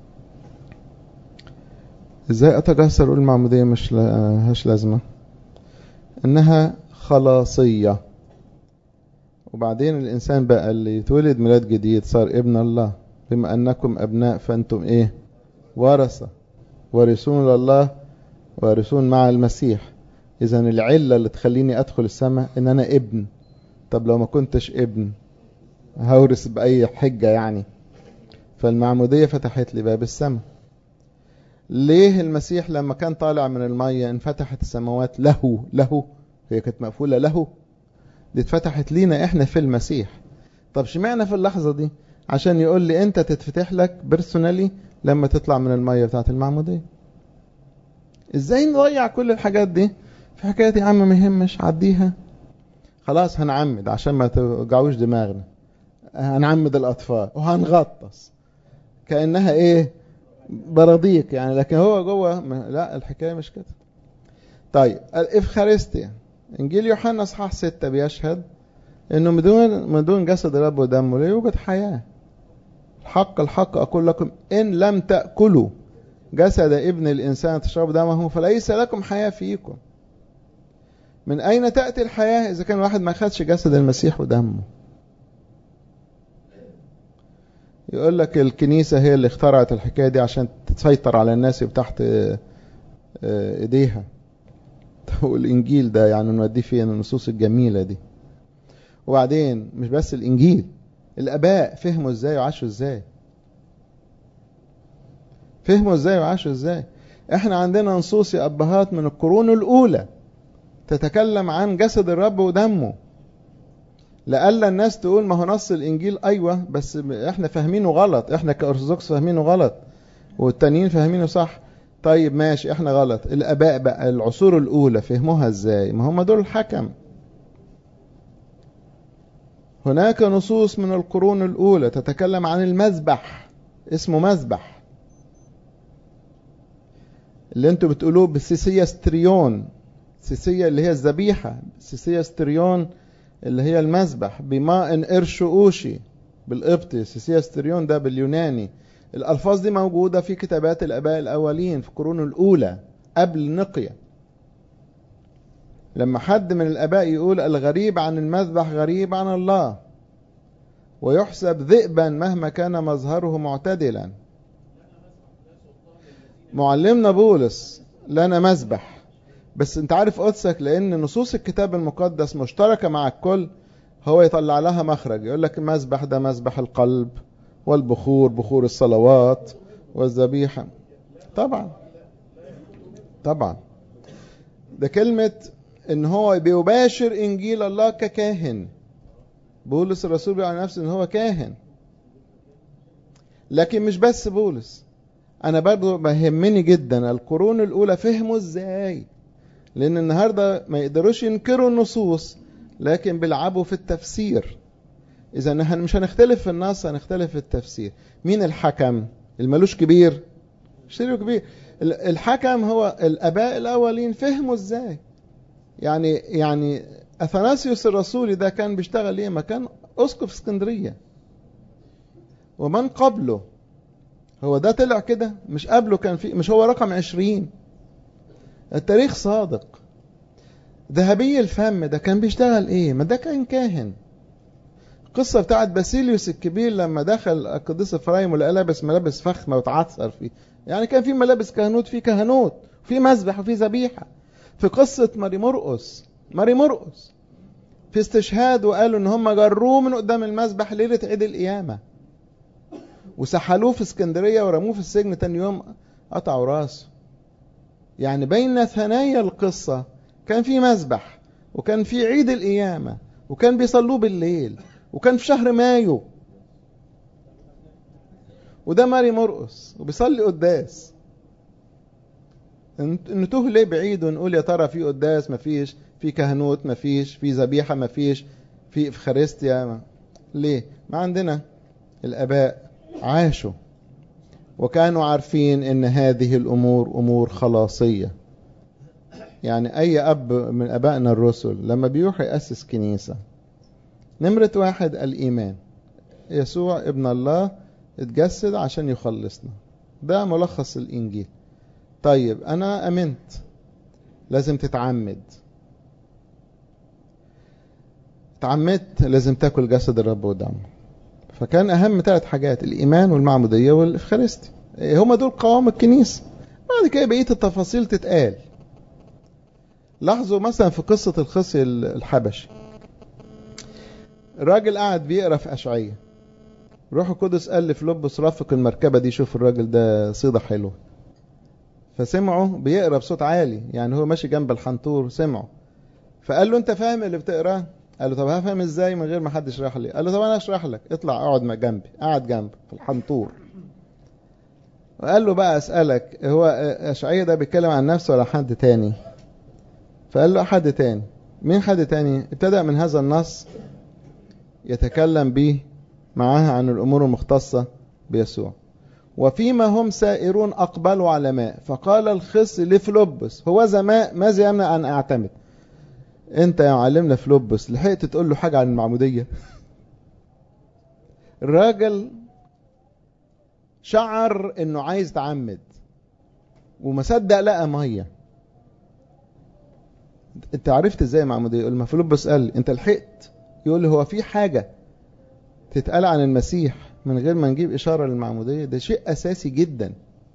ازاي اتجسر اقول المعمودية مش لهاش لازمة انها خلاصية وبعدين الانسان بقى اللي يتولد ميلاد جديد صار ابن الله بما انكم ابناء فانتم ايه ورثة وارثون لله وارثون مع المسيح اذا العلة اللي تخليني ادخل السماء ان انا ابن طب لو ما كنتش ابن هورث بأي حجة يعني فالمعمودية فتحت لي باب السماء ليه المسيح لما كان طالع من المية انفتحت السماوات له له هي كانت مقفولة له دي اتفتحت لينا احنا في المسيح طب شمعنا في اللحظة دي عشان يقول لي انت تتفتح لك بيرسونالي لما تطلع من المية بتاعت المعمودية ازاي نضيع كل الحاجات دي في حكاية يا عم ما يهمش عديها خلاص هنعمد عشان ما توجعوش دماغنا هنعمد الاطفال وهنغطس كانها ايه برضيق يعني لكن هو جوه لا الحكايه مش كده طيب الافخارستيا انجيل يوحنا اصحاح 6 بيشهد انه من دون من دون جسد الرب ودمه لا يوجد حياه الحق الحق اقول لكم ان لم تاكلوا جسد ابن الانسان تشربوا دمه فليس لكم حياه فيكم من أين تأتي الحياة إذا كان واحد ما خدش جسد المسيح ودمه يقول لك الكنيسة هي اللي اخترعت الحكاية دي عشان تسيطر على الناس تحت ايديها والإنجيل ده يعني نوديه فين النصوص الجميلة دي وبعدين مش بس الإنجيل الآباء فهموا ازاي وعاشوا ازاي فهموا ازاي وعاشوا ازاي احنا عندنا نصوص يا أبهات من القرون الأولى تتكلم عن جسد الرب ودمه لألا الناس تقول ما هو نص الإنجيل أيوة بس إحنا فاهمينه غلط إحنا كأرثوذكس فاهمينه غلط والتانيين فاهمينه صح طيب ماشي إحنا غلط الآباء بقى العصور الأولى فهموها إزاي ما هم دول الحكم هناك نصوص من القرون الأولى تتكلم عن المذبح اسمه مذبح اللي انتوا بتقولوه بالسيسية ستريون سيسية اللي هي الذبيحة سيسية ستريون اللي هي المذبح بماء إرشؤوشي بالقبطي سيسية ستريون ده باليوناني الألفاظ دي موجودة في كتابات الآباء الأولين في القرون الأولى قبل نقية لما حد من الآباء يقول الغريب عن المذبح غريب عن الله ويحسب ذئبا مهما كان مظهره معتدلا معلمنا بولس لنا مذبح بس انت عارف قدسك لان نصوص الكتاب المقدس مشتركة مع الكل هو يطلع لها مخرج يقول لك المذبح ده مذبح القلب والبخور بخور الصلوات والذبيحة طبعا طبعا ده كلمة ان هو بيباشر انجيل الله ككاهن بولس الرسول بيقول على نفسه ان هو كاهن لكن مش بس بولس انا برضو بهمني جدا القرون الاولى فهموا ازاي لان النهارده ما يقدروش ينكروا النصوص لكن بيلعبوا في التفسير اذا مش هنختلف في النص هنختلف في التفسير مين الحكم الملوش كبير شريك كبير الحكم هو الاباء الاولين فهموا ازاي يعني يعني اثناسيوس الرسولي ده كان بيشتغل ايه ما كان اسقف اسكندريه ومن قبله هو ده طلع كده مش قبله كان في مش هو رقم عشرين التاريخ صادق ذهبي الفم ده كان بيشتغل ايه ما ده كان كاهن القصة بتاعت باسيليوس الكبير لما دخل القديس افرايم ولقى لابس ملابس فخمة وتعثر فيه يعني كان في ملابس كهنوت في كهنوت في مذبح وفي ذبيحة في قصة ماري مرقس ماري مرقس في استشهاد وقالوا ان هم جروه من قدام المذبح ليلة عيد القيامة وسحلوه في اسكندرية ورموه في السجن تاني يوم قطعوا راسه يعني بين ثنايا القصة كان في مذبح وكان في عيد القيامة وكان بيصلوه بالليل وكان في شهر مايو وده ماري مرقس وبيصلي قداس نتوه ليه بعيد ونقول يا ترى في قداس مفيش في كهنوت مفيش في ذبيحه مفيش في افخارستيا ليه ما عندنا الاباء عاشوا وكانوا عارفين ان هذه الامور امور خلاصيه يعني اي اب من ابائنا الرسل لما بيروح ياسس كنيسه نمره واحد الايمان يسوع ابن الله اتجسد عشان يخلصنا ده ملخص الانجيل طيب انا امنت لازم تتعمد اتعمدت لازم تاكل جسد الرب ودمه فكان اهم ثلاث حاجات الايمان والمعموديه والافخارستي هما دول قوام الكنيسه بعد كده بقيه التفاصيل تتقال لاحظوا مثلا في قصه الخصي الحبشي الراجل قاعد بيقرا في اشعياء روح القدس قال لفلوبس رافق المركبه دي شوف الراجل ده صيده حلوه فسمعه بيقرا بصوت عالي يعني هو ماشي جنب الحنطور سمعه فقال له انت فاهم اللي بتقراه قال له طب هفهم ازاي من غير ما حد يشرح لي قال له طب انا اشرح لك اطلع اقعد جنبي قعد جنبه في الحنطور وقال له بقى اسالك هو اشعياء ده بيتكلم عن نفسه ولا حد تاني فقال له حد تاني مين حد تاني ابتدأ من هذا النص يتكلم به معها عن الامور المختصه بيسوع وفيما هم سائرون أقبلوا على ماء فقال الخص لفلوبس هو ماء ماذا يمنع أن أعتمد أنت يا معلمنا فلوبس لحقت تقول له حاجة عن المعمودية الراجل شعر انه عايز يتعمد وما صدق لقى ميه انت عرفت ازاي معموديه يقول ما فلوبس قال انت لحقت يقول له هو في حاجه تتقال عن المسيح من غير ما نجيب إشارة للمعمودية ده شيء أساسي جدا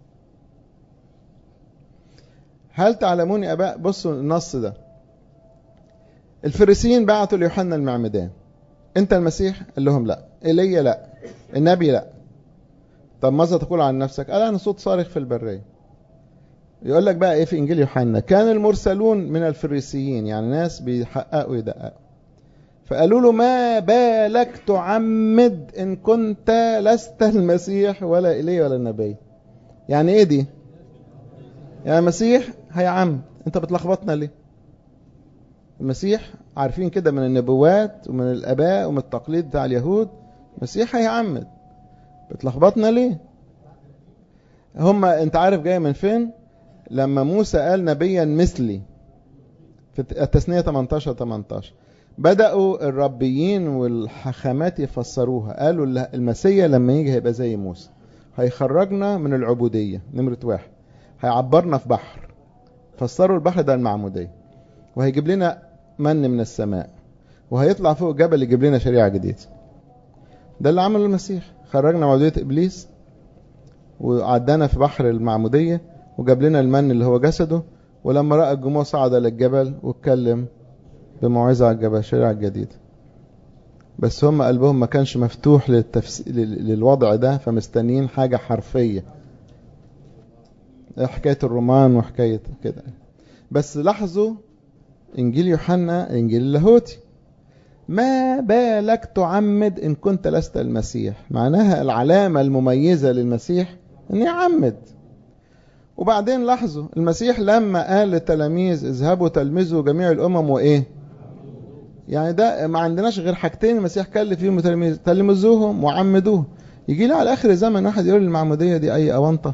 هل تعلمون يا أباء بصوا النص ده الفريسيين بعتوا ليوحنا المعمدان أنت المسيح قال لهم لا إيليا لا النبي لا طب ماذا تقول عن نفسك قال أنا صوت صارخ في البرية يقول لك بقى إيه في إنجيل يوحنا كان المرسلون من الفريسيين يعني ناس بيحققوا يدققوا فقالوا له ما بالك تعمد ان كنت لست المسيح ولا ايليا ولا النبي يعني ايه دي يا مسيح هيعمد انت بتلخبطنا ليه المسيح عارفين كده من النبوات ومن الاباء ومن التقليد بتاع اليهود المسيح هيعمد بتلخبطنا ليه هم انت عارف جاي من فين لما موسى قال نبيا مثلي في التثنية 18 18 بدأوا الربيين والحخامات يفسروها قالوا المسيا لما يجي هيبقى زي موسى هيخرجنا من العبودية نمرة واحد هيعبرنا في بحر فسروا البحر ده المعمودية وهيجيب لنا من من السماء وهيطلع فوق جبل يجيب لنا شريعة جديدة ده اللي عمله المسيح خرجنا معمودية إبليس وعدانا في بحر المعمودية وجاب لنا المن اللي هو جسده ولما رأى الجموع صعد للجبل واتكلم بموعظة على الجبل الشريعة الجديدة بس هم قلبهم ما كانش مفتوح للتفس... للوضع ده فمستنيين حاجة حرفية حكاية الرومان وحكاية كده بس لاحظوا إنجيل يوحنا إنجيل اللاهوتي ما بالك تعمد إن كنت لست المسيح معناها العلامة المميزة للمسيح أن يعمد وبعدين لاحظوا المسيح لما قال للتلاميذ اذهبوا تلمذوا جميع الأمم وإيه يعني ده ما عندناش غير حاجتين المسيح كلف فيهم التلاميذ تلمذوهم وعمدوهم يجي لي على آخر الزمن واحد يقول المعمودية دي أي أونطة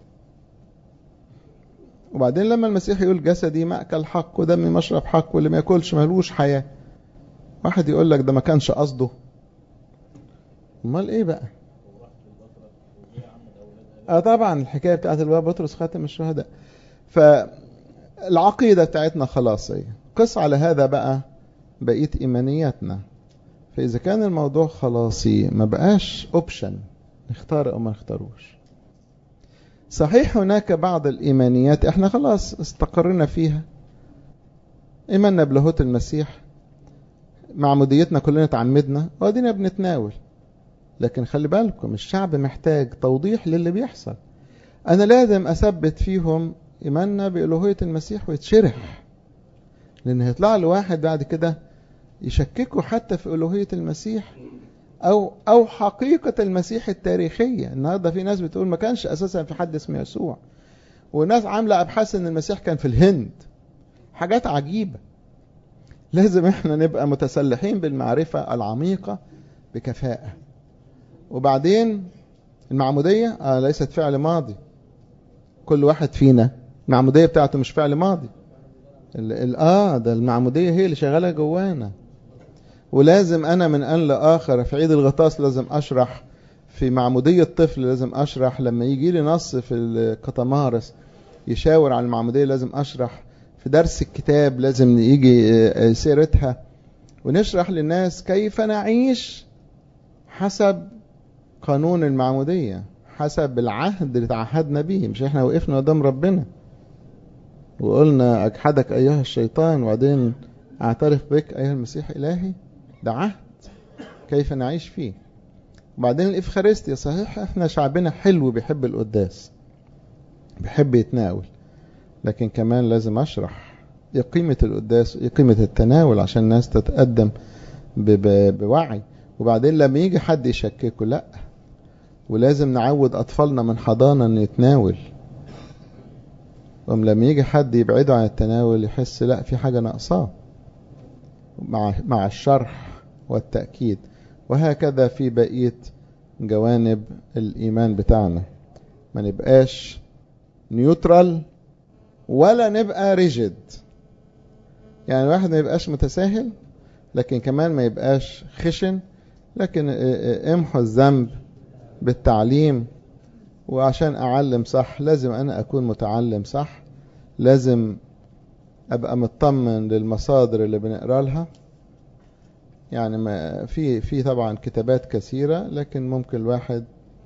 وبعدين لما المسيح يقول جسدي مأكل حق ودمي مشرب حق واللي ما ياكلش ملوش حياة واحد يقول لك ده ما كانش قصده امال ايه بقى اه طبعا الحكايه بتاعت الباب بطرس خاتم الشهداء فالعقيده بتاعتنا خلاص ايه قس على هذا بقى بقيه ايمانياتنا فاذا كان الموضوع خلاصي ما بقاش اوبشن نختار او ما نختاروش صحيح هناك بعض الايمانيات احنا خلاص استقرنا فيها ايماننا بلاهوت المسيح معموديتنا كلنا اتعمدنا وادينا بنتناول لكن خلي بالكم الشعب محتاج توضيح للي بيحصل انا لازم اثبت فيهم ايماننا بالوهيه المسيح ويتشرح لان هيطلع له واحد بعد كده يشككوا حتى في الوهيه المسيح او او حقيقه المسيح التاريخيه النهارده في ناس بتقول ما كانش اساسا في حد اسمه يسوع وناس عامله ابحاث ان المسيح كان في الهند حاجات عجيبه لازم احنا نبقى متسلحين بالمعرفة العميقة بكفاءة وبعدين المعمودية آه ليست فعل ماضي كل واحد فينا المعمودية بتاعته مش فعل ماضي ال ال اه ده المعمودية هي اللي شغالة جوانا ولازم انا من ان لاخر في عيد الغطاس لازم اشرح في معمودية طفل لازم اشرح لما يجي لي نص في الكتمارس يشاور على المعمودية لازم اشرح في درس الكتاب لازم يجي سيرتها ونشرح للناس كيف نعيش حسب قانون المعمودية حسب العهد اللي تعهدنا به مش احنا وقفنا قدام ربنا وقلنا اجحدك ايها الشيطان وبعدين اعترف بك ايها المسيح الهي ده عهد كيف نعيش فيه وبعدين الافخارستيا صحيح احنا شعبنا حلو بيحب القداس بيحب يتناول لكن كمان لازم اشرح ايه قيمة القداس ايه قيمة التناول عشان الناس تتقدم بوعي وبعدين لما يجي حد يشككه لا ولازم نعود اطفالنا من حضانة ان يتناول لما يجي حد يبعده عن التناول يحس لا في حاجة ناقصاه مع مع الشرح والتأكيد وهكذا في بقية جوانب الإيمان بتاعنا ما نبقاش نيوترال ولا نبقى ريجيد يعني الواحد ما يبقاش متساهل لكن كمان ما يبقاش خشن لكن امحوا الذنب بالتعليم وعشان اعلم صح لازم انا اكون متعلم صح لازم ابقى مطمن للمصادر اللي بنقرا لها يعني ما في في طبعا كتابات كثيره لكن ممكن الواحد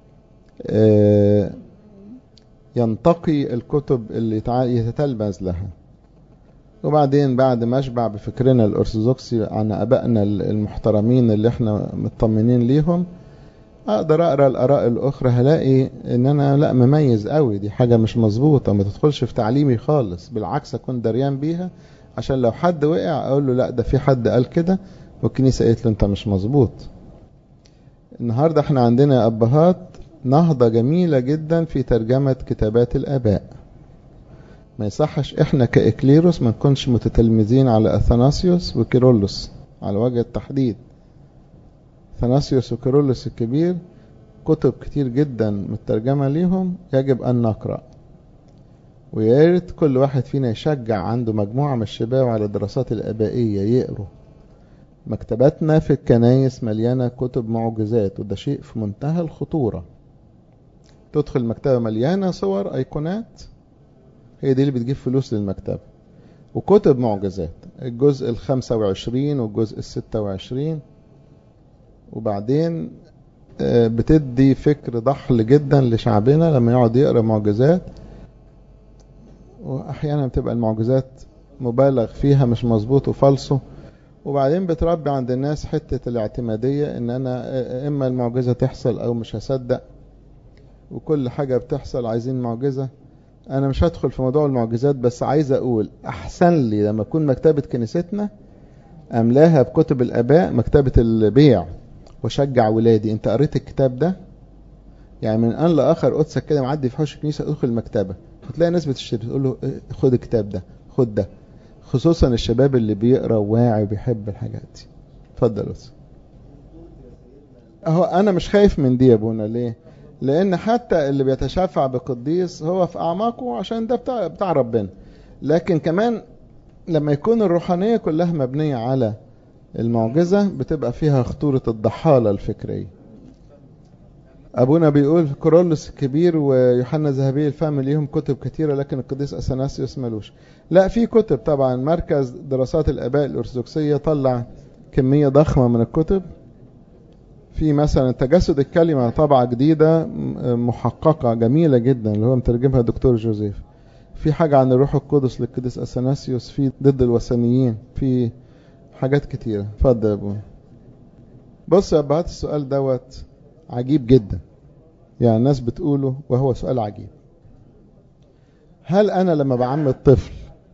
ينتقي الكتب اللي يتتلمذ لها وبعدين بعد ما اشبع بفكرنا الارثوذكسي عن ابائنا المحترمين اللي احنا مطمنين ليهم اقدر اقرا الاراء الاخرى هلاقي ان انا لا مميز قوي دي حاجه مش مظبوطه ما تدخلش في تعليمي خالص بالعكس اكون دريان بيها عشان لو حد وقع اقول له لا ده في حد قال كده والكنيسه قالت له انت مش مظبوط النهارده احنا عندنا ابهات نهضة جميلة جدا في ترجمة كتابات الآباء ما يصحش احنا كإكليروس ما نكونش متتلمذين على أثناسيوس وكيرولوس على وجه التحديد أثناسيوس وكيرولوس الكبير كتب كتير جدا مترجمة ليهم يجب أن نقرأ ويا ريت كل واحد فينا يشجع عنده مجموعة من الشباب على الدراسات الآبائية يقروا مكتباتنا في الكنايس مليانة كتب معجزات وده شيء في منتهى الخطورة تدخل مكتبة مليانة صور أيقونات هي دي اللي بتجيب فلوس للمكتبة وكتب معجزات الجزء الخمسة وعشرين والجزء الستة وعشرين وبعدين بتدي فكر ضحل جدا لشعبنا لما يقعد يقرأ معجزات وأحيانا بتبقى المعجزات مبالغ فيها مش مظبوط وفالصو وبعدين بتربي عند الناس حتة الاعتمادية ان انا اما المعجزة تحصل او مش هصدق وكل حاجة بتحصل عايزين معجزة انا مش هدخل في موضوع المعجزات بس عايز اقول احسن لي لما تكون مكتبة كنيستنا املاها بكتب الاباء مكتبة البيع واشجع ولادي انت قريت الكتاب ده يعني من ان لاخر قدسك كده معدي في حوش الكنيسه ادخل المكتبه هتلاقي ناس بتشتري تقول له خد الكتاب ده خد ده خصوصا الشباب اللي بيقرا وواعي وبيحب الحاجات دي اتفضل بس اهو انا مش خايف من دي يا ابونا ليه لان حتى اللي بيتشفع بقديس هو في اعماقه عشان ده بتاع, بتاع ربنا لكن كمان لما يكون الروحانيه كلها مبنيه على المعجزه بتبقى فيها خطوره الضحاله الفكريه ابونا بيقول كورولوس الكبير ويوحنا ذهبي الفم ليهم كتب كتيره لكن القديس اثناسيوس ملوش لا في كتب طبعا مركز دراسات الاباء الارثوذكسيه طلع كميه ضخمه من الكتب في مثلا تجسد الكلمه طبعه جديده محققه جميله جدا اللي هو مترجمها الدكتور جوزيف في حاجه عن الروح القدس للقديس اثناسيوس في ضد الوثنيين في حاجات كتيره اتفضل يا ابونا بص يا ابهات السؤال دوت عجيب جدا يعني الناس بتقوله وهو سؤال عجيب هل انا لما بعمد طفل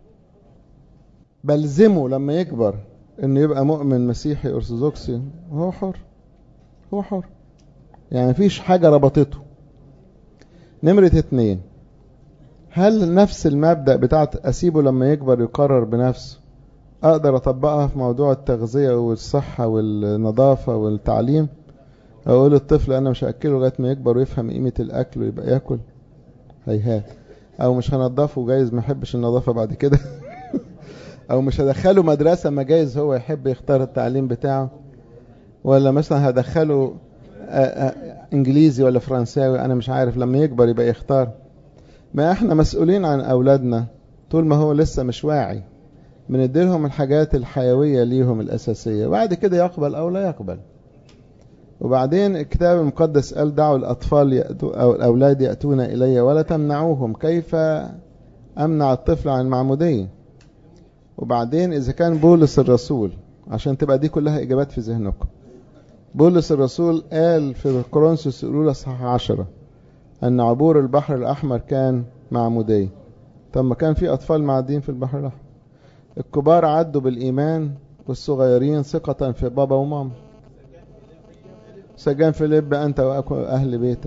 بلزمه لما يكبر انه يبقى مؤمن مسيحي ارثوذكسي هو حر هو حر يعني مفيش حاجة ربطته نمرة اتنين هل نفس المبدأ بتاعت اسيبه لما يكبر يقرر بنفسه اقدر اطبقها في موضوع التغذية والصحة والنظافة والتعليم اقول الطفل انا مش هاكله لغايه ما يكبر ويفهم قيمه الاكل ويبقى ياكل هيهات او مش هنضفه جايز ما يحبش النظافه بعد كده او مش هدخله مدرسه ما جايز هو يحب يختار التعليم بتاعه ولا مثلا هدخله انجليزي ولا فرنساوي انا مش عارف لما يكبر يبقى يختار ما احنا مسؤولين عن اولادنا طول ما هو لسه مش واعي بنديلهم الحاجات الحيويه ليهم الاساسيه بعد كده يقبل او لا يقبل وبعدين الكتاب المقدس قال دعوا الأطفال يأتو أو الأولاد يأتون إلي ولا تمنعوهم كيف أمنع الطفل عن المعمودية وبعدين إذا كان بولس الرسول عشان تبقى دي كلها إجابات في ذهنكم بولس الرسول قال في كورنثوس الأولى صح عشرة أن عبور البحر الأحمر كان معمودية طب ما كان في أطفال معدين في البحر الأحمر الكبار عدوا بالإيمان والصغيرين ثقة في بابا وماما سجان فيليب أنت وأهل بيتك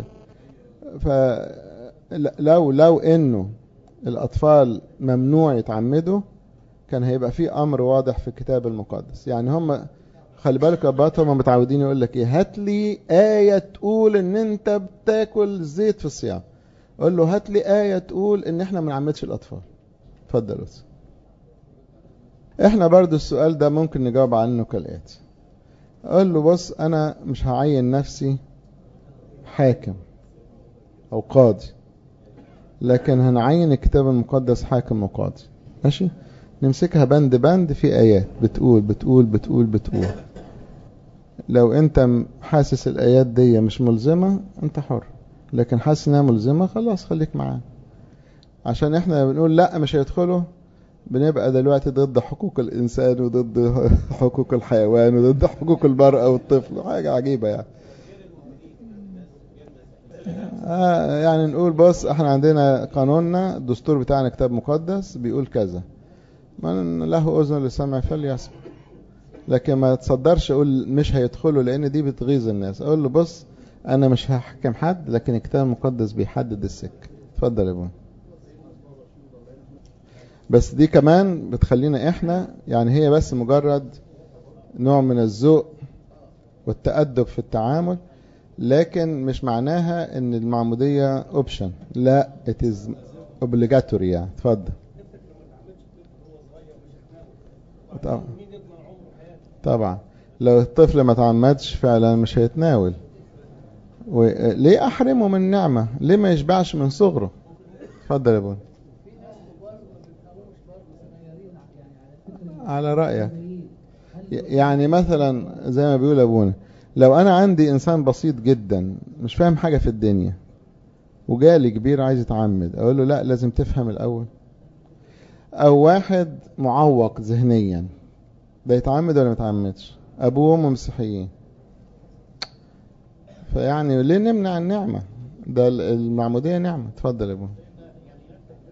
فلو لو إنه الأطفال ممنوع يتعمدوا كان هيبقى في أمر واضح في الكتاب المقدس يعني هم خلي بالك يا أبات هم متعودين يقول لك إيه هات لي آية تقول إن أنت بتاكل زيت في الصيام قول له هات لي آية تقول إن إحنا ما نعمدش الأطفال اتفضل بس إحنا برضو السؤال ده ممكن نجاوب عنه كالآتي قال له بص انا مش هعين نفسي حاكم او قاضي لكن هنعين الكتاب المقدس حاكم وقاضي ماشي نمسكها بند بند في ايات بتقول بتقول بتقول بتقول لو انت حاسس الايات دي مش ملزمة انت حر لكن حاسس انها ملزمة خلاص خليك معاه عشان احنا بنقول لا مش هيدخلوا بنبقى دلوقتي ضد حقوق الإنسان وضد حقوق الحيوان وضد حقوق المرأة والطفل حاجة عجيبة يعني آه يعني نقول بص احنا عندنا قانوننا الدستور بتاعنا كتاب مقدس بيقول كذا من له أذن لسمع فليسمع لكن ما تصدرش اقول مش هيدخلوا لان دي بتغيظ الناس اقول له بص انا مش هحكم حد لكن الكتاب المقدس بيحدد السكه اتفضل يا ابونا بس دي كمان بتخلينا احنا يعني هي بس مجرد نوع من الذوق والتأدب في التعامل لكن مش معناها ان المعمودية اوبشن لا it is obligatory يعني اتفضل طبعا طبعا لو الطفل ما تعمدش فعلا مش هيتناول وليه احرمه من نعمة ليه ما يشبعش من صغره اتفضل يا ابونا على رأيك يعني مثلا زي ما بيقول ابونا لو انا عندي انسان بسيط جدا مش فاهم حاجة في الدنيا وجالي كبير عايز يتعمد اقول له لا لازم تفهم الاول او واحد معوق ذهنيا ده يتعمد ولا ما يتعمدش ابوه وامه مسيحيين فيعني ليه نمنع النعمة ده المعمودية نعمة اتفضل يا ابونا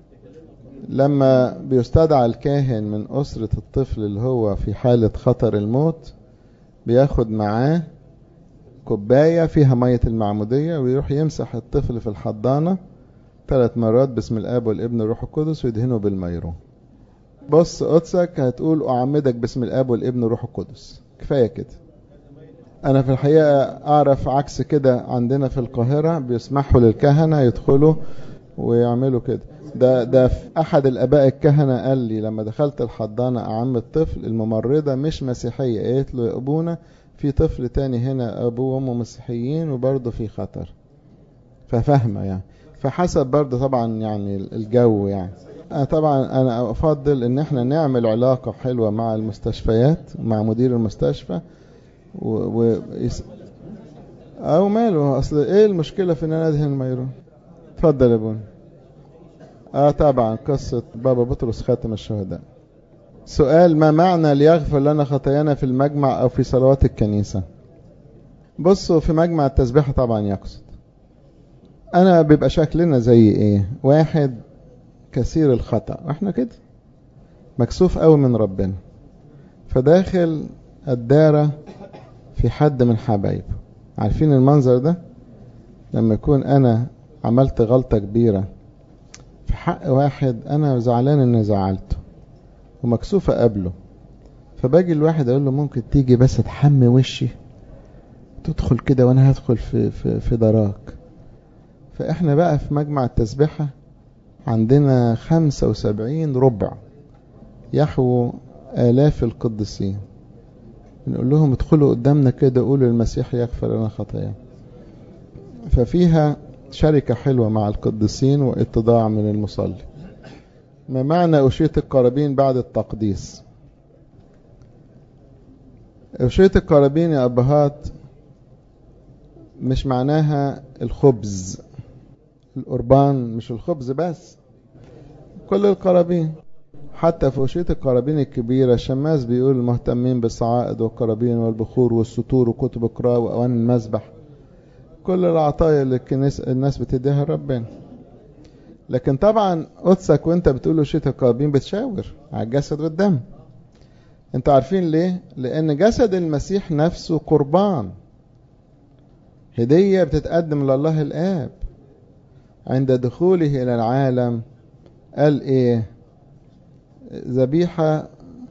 لما بيستدعى الكاهن من أسرة الطفل اللي هو في حالة خطر الموت بياخد معاه كوباية فيها مية المعمودية ويروح يمسح الطفل في الحضانة ثلاث مرات باسم الآب والابن والروح القدس ويدهنه بالميرون بص قدسك هتقول أعمدك باسم الآب والابن والروح القدس كفاية كده أنا في الحقيقة أعرف عكس كده عندنا في القاهرة بيسمحوا للكهنة يدخلوا ويعملوا كده ده ده في أحد الآباء الكهنة قال لي لما دخلت الحضانة أعم الطفل الممرضة مش مسيحية قالت له يا أبونا في طفل تاني هنا أبوه وأمه مسيحيين وبرضه في خطر ففاهمة يعني فحسب برضه طبعا يعني الجو يعني أنا طبعا أنا أفضل إن احنا نعمل علاقة حلوة مع المستشفيات مع مدير المستشفى و, و... يس... أو ماله أصل إيه المشكلة في إن أنا أدهن الميرون اتفضل يا ابونا اه طبعا قصة بابا بطرس خاتم الشهداء سؤال ما معنى ليغفر لنا خطايانا في المجمع او في صلوات الكنيسة بصوا في مجمع التسبيحة طبعا يقصد انا بيبقى شكلنا زي ايه واحد كثير الخطأ احنا كده مكسوف قوي من ربنا فداخل الدارة في حد من حبايبه عارفين المنظر ده لما يكون انا عملت غلطة كبيرة في حق واحد انا زعلان اني زعلته ومكسوف اقابله فباجي الواحد اقول له ممكن تيجي بس تحمي وشي تدخل كده وانا هدخل في في في دراك فاحنا بقى في مجمع التسبيحة عندنا خمسة وسبعين ربع يحووا آلاف القديسين بنقول لهم ادخلوا قدامنا كده قولوا المسيح يغفر لنا خطايانا ففيها شركة حلوة مع القديسين واتضاع من المصلي ما معنى أشية القرابين بعد التقديس أشية القرابين يا أبهات مش معناها الخبز القربان مش الخبز بس كل القرابين حتى في أشية القرابين الكبيرة الشماس بيقول المهتمين بالصعائد والقرابين والبخور والسطور وكتب قراء وأوان المسبح كل العطايا اللي الناس بتديها لربنا لكن طبعا قدسك وانت بتقول له شيت القرابين بتشاور على الجسد والدم انتوا عارفين ليه لان جسد المسيح نفسه قربان هدية بتتقدم لله الآب عند دخوله إلى العالم قال إيه ذبيحة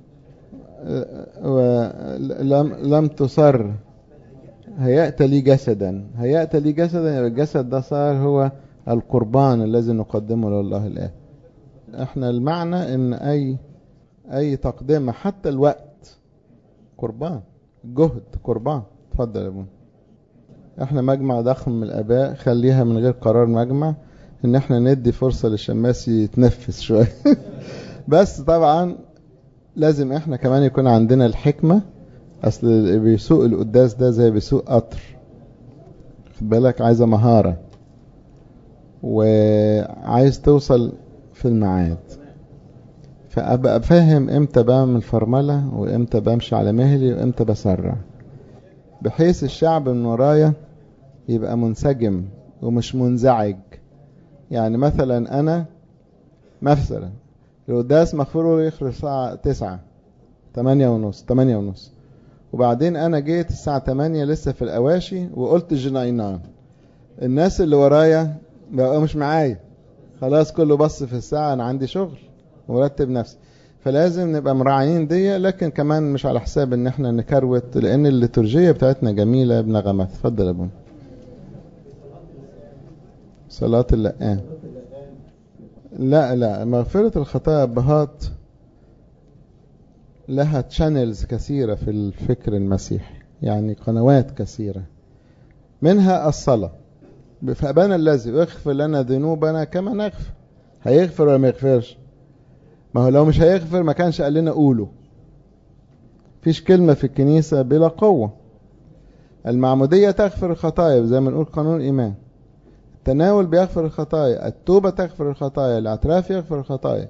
ولم لم تصر هيأت لي جسدا هيأت لي جسدا الجسد ده صار هو القربان الذي نقدمه لله الآب احنا المعنى ان اي اي تقدمة حتى الوقت قربان جهد قربان اتفضل يا ابونا احنا مجمع ضخم من الاباء خليها من غير قرار مجمع ان احنا ندي فرصة للشماس يتنفس شوية بس طبعا لازم احنا كمان يكون عندنا الحكمة اصل بيسوق القداس ده زي بيسوق قطر خد بالك عايزة مهارة وعايز توصل في الميعاد فابقى فاهم امتى بعمل فرملة وامتى بمشي على مهلي وامتى بسرع بحيث الشعب من ورايا يبقى منسجم ومش منزعج يعني مثلا انا مثلا القداس مغفور يخرج الساعة تسعة تمانية ونص تمانية ونص وبعدين انا جيت الساعة تمانية لسه في الاواشي وقلت الجناينان الناس اللي ورايا بقى مش معايا خلاص كله بص في الساعة انا عندي شغل ومرتب نفسي فلازم نبقى مراعيين دي لكن كمان مش على حساب ان احنا نكروت لان الليتورجية بتاعتنا جميلة بنغمات اتفضل يا ابونا صلاة اللقان لا لا مغفرة الخطايا ابهات لها تشانلز كثيرة في الفكر المسيحي يعني قنوات كثيرة منها الصلاة فأبانا الذي يغفر لنا ذنوبنا كما نغفر هيغفر ولا ما يغفرش ما هو لو مش هيغفر ما كانش قال لنا قولوا فيش كلمة في الكنيسة بلا قوة المعمودية تغفر الخطايا زي ما نقول قانون الإيمان التناول بيغفر الخطايا التوبة تغفر الخطايا الاعتراف يغفر الخطايا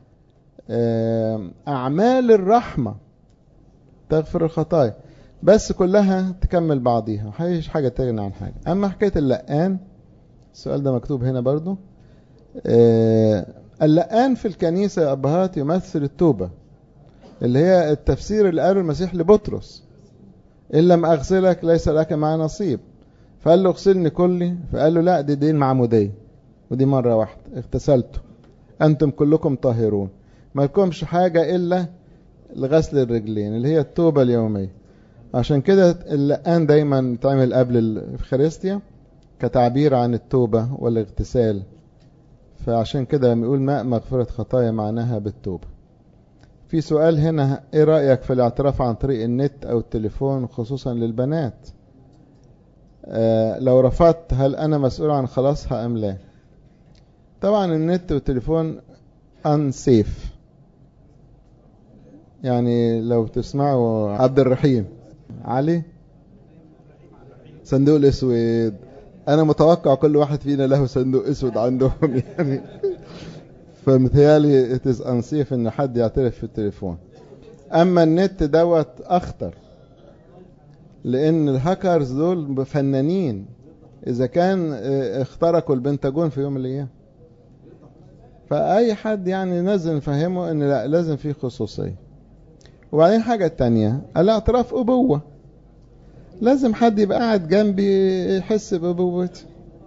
أعمال الرحمة تغفر الخطايا بس كلها تكمل بعضيها مفيش حاجة تغني عن حاجة أما حكاية اللقان السؤال ده مكتوب هنا برضو اللقان في الكنيسة يا أبهات يمثل التوبة اللي هي التفسير اللي قاله المسيح لبطرس إن لم أغسلك ليس لك معي نصيب فقال له اغسلني كلي فقال له لا دي دين معمودية ودي مرة واحدة اغتسلته أنتم كلكم طاهرون ما لكمش حاجة إلا لغسل الرجلين اللي هي التوبة اليومية عشان كده اللقان دايما تعمل قبل الإفخارستيا كتعبير عن التوبة والاغتسال فعشان كده لما يقول ماء مغفرة خطايا معناها بالتوبة في سؤال هنا ايه رأيك في الاعتراف عن طريق النت او التليفون خصوصا للبنات آه لو رفضت هل انا مسؤول عن خلاصها ام لا طبعا النت والتليفون unsafe يعني لو تسمعوا عبد الرحيم علي صندوق الاسود انا متوقع كل واحد فينا له صندوق اسود عندهم يعني فمثيالي it is unsafe ان حد يعترف في التليفون اما النت دوت اخطر لان الهاكرز دول فنانين اذا كان اخترقوا البنتاجون في يوم من الايام فاي حد يعني لازم نفهمه ان لا لازم في خصوصيه وبعدين حاجه تانية الاعتراف ابوه لازم حد يبقى قاعد جنبي يحس بابوتي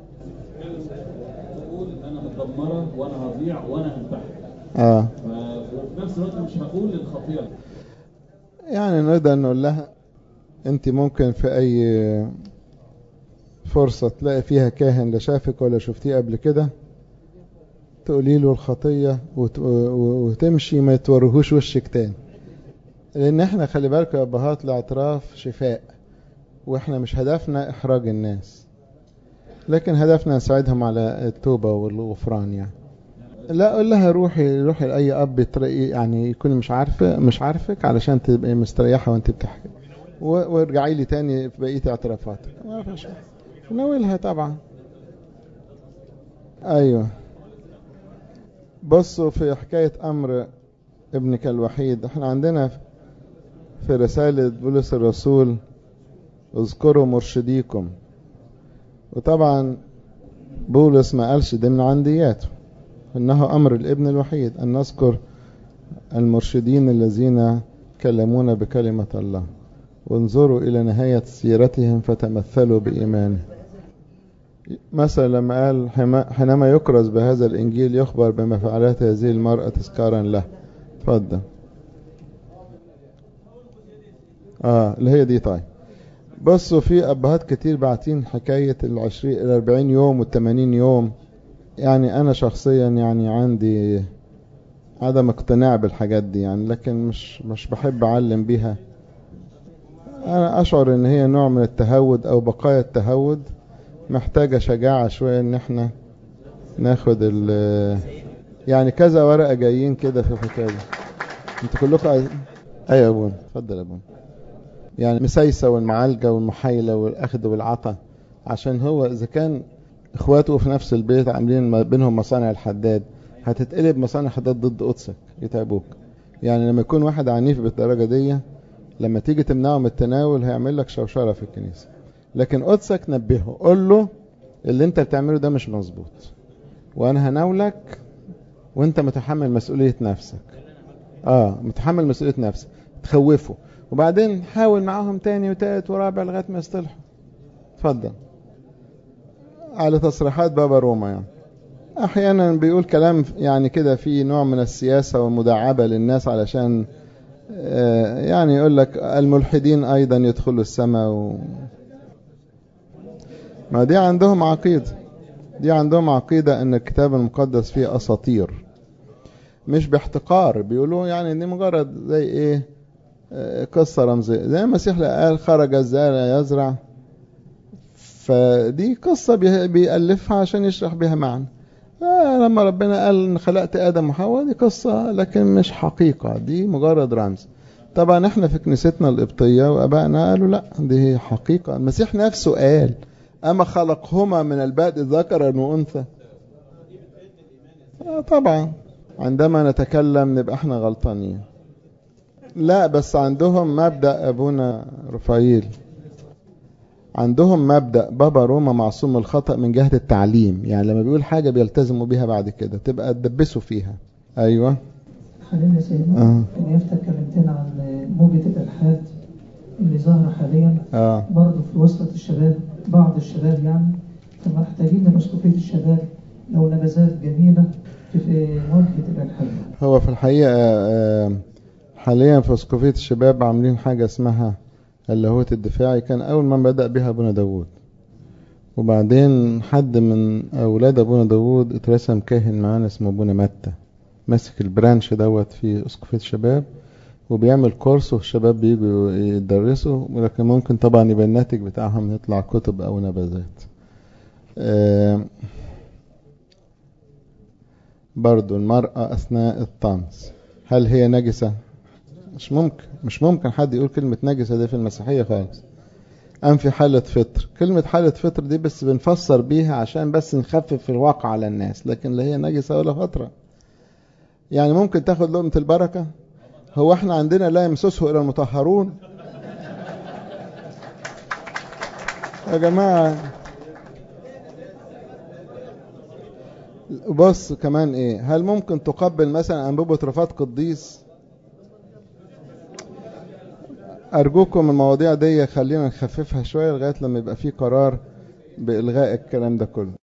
تقول انا متدمره وانا هضيع وانا هنتحر اه وفي نفس الوقت مش هقول للخطيئه يعني نقدر نقول لها انت ممكن في اي فرصة تلاقي فيها كاهن لا شافك ولا شفتيه قبل كده تقولي له الخطية وت... وتمشي ما توريهوش وشك تاني لان احنا خلي بالكم يا ابهات الاعتراف شفاء واحنا مش هدفنا احراج الناس لكن هدفنا نساعدهم على التوبة والغفران يعني لا اقول لها روحي روحي لاي اب تلاقي يعني يكون مش عارفه مش عارفك علشان تبقي مستريحه وانت بتحكي وارجعي لي تاني في بقيه اعترافاتك ما فيش ناولها طبعا ايوه بصوا في حكايه امر ابنك الوحيد احنا عندنا في رساله بولس الرسول اذكروا مرشديكم وطبعا بولس ما قالش ده من عندياته انه امر الابن الوحيد ان نذكر المرشدين الذين كلمونا بكلمة الله وانظروا الى نهاية سيرتهم فتمثلوا بإيمانه مثلا لما قال حينما يكرز بهذا الانجيل يخبر بما فعلت هذه المرأة تذكارا له اتفضل اه اللي هي دي طيب بصوا في ابهات كتير باعتين حكاية العشرين الاربعين يوم والتمانين يوم يعني انا شخصيا يعني عندي عدم اقتناع بالحاجات دي يعني لكن مش مش بحب اعلم بيها انا اشعر ان هي نوع من التهود او بقايا التهود محتاجة شجاعة شوية ان احنا ناخد ال يعني كذا ورقة جايين كده في الحكاية دي انتوا كلكم عايزين ايوه يا ابونا اتفضل يا ابونا يعني مسيسة والمعالجة والمحايلة والاخذ والعطا عشان هو اذا كان اخواته في نفس البيت عاملين بينهم مصانع الحداد هتتقلب مصانع حداد ضد قدسك يتعبوك يعني لما يكون واحد عنيف بالدرجة دي لما تيجي تمنعه من التناول هيعمل لك شوشرة في الكنيسة لكن قدسك نبهه قول له اللي انت بتعمله ده مش مظبوط وانا هناولك وانت متحمل مسؤولية نفسك اه متحمل مسؤولية نفسك تخوفه وبعدين حاول معاهم تاني وتالت ورابع لغاية ما يصطلحوا اتفضل على تصريحات بابا روما يعني احيانا بيقول كلام يعني كده فيه نوع من السياسة والمداعبة للناس علشان يعني يقول لك الملحدين ايضا يدخلوا السماء و... ما دي عندهم عقيدة دي عندهم عقيدة ان الكتاب المقدس فيه اساطير مش باحتقار بيقولوا يعني دي مجرد زي ايه قصة رمزية زي المسيح قال خرج الزارع يزرع فدي قصة بيألفها عشان يشرح بها معنى لما ربنا قال ان خلقت ادم وحواء دي قصة لكن مش حقيقة دي مجرد رمز طبعا احنا في كنيستنا القبطية وابائنا قالوا لا دي حقيقة المسيح نفسه قال اما خلقهما من البدء ذكرا وانثى آه طبعا عندما نتكلم نبقى احنا غلطانين لا بس عندهم مبدأ ابونا رفايل عندهم مبدأ بابا روما معصوم من الخطأ من جهة التعليم يعني لما بيقول حاجة بيلتزموا بيها بعد كده تبقى تدبسوا فيها أيوة حاليا يا سيدنا آه. ان يفتح كلمتين عن موجة الالحاد اللي ظاهرة حاليا آه. برضه في وسط الشباب بعض الشباب يعني فمحتاجين من اسقفية الشباب لو نبذات جميلة في مواجهة الالحاد هو في الحقيقة آه، حاليا في اسقفية الشباب عاملين حاجة اسمها اللاهوت الدفاعي كان أول من بدأ بها أبونا داوود وبعدين حد من أولاد أبونا داوود اترسم كاهن معانا اسمه أبونا متى ماسك البرانش دوت في اسقفية الشباب وبيعمل كورس والشباب بيجوا يدرسوا ولكن ممكن طبعا يبقى الناتج بتاعهم يطلع كتب أو نبذات آه، برضو المرأة أثناء الطمس هل هي نجسة؟ مش ممكن مش ممكن حد يقول كلمة نجسة دي في المسيحية خالص أم في حالة فطر كلمة حالة فطر دي بس بنفسر بيها عشان بس نخفف الواقع على الناس لكن لا هي نجسة ولا فطرة يعني ممكن تاخد لقمة البركة هو احنا عندنا لا يمسسه إلى المطهرون يا جماعة بص كمان ايه هل ممكن تقبل مثلا انبوبة رفات قديس ارجوكم المواضيع دي خلينا نخففها شوية لغاية لما يبقى في قرار بإلغاء الكلام ده كله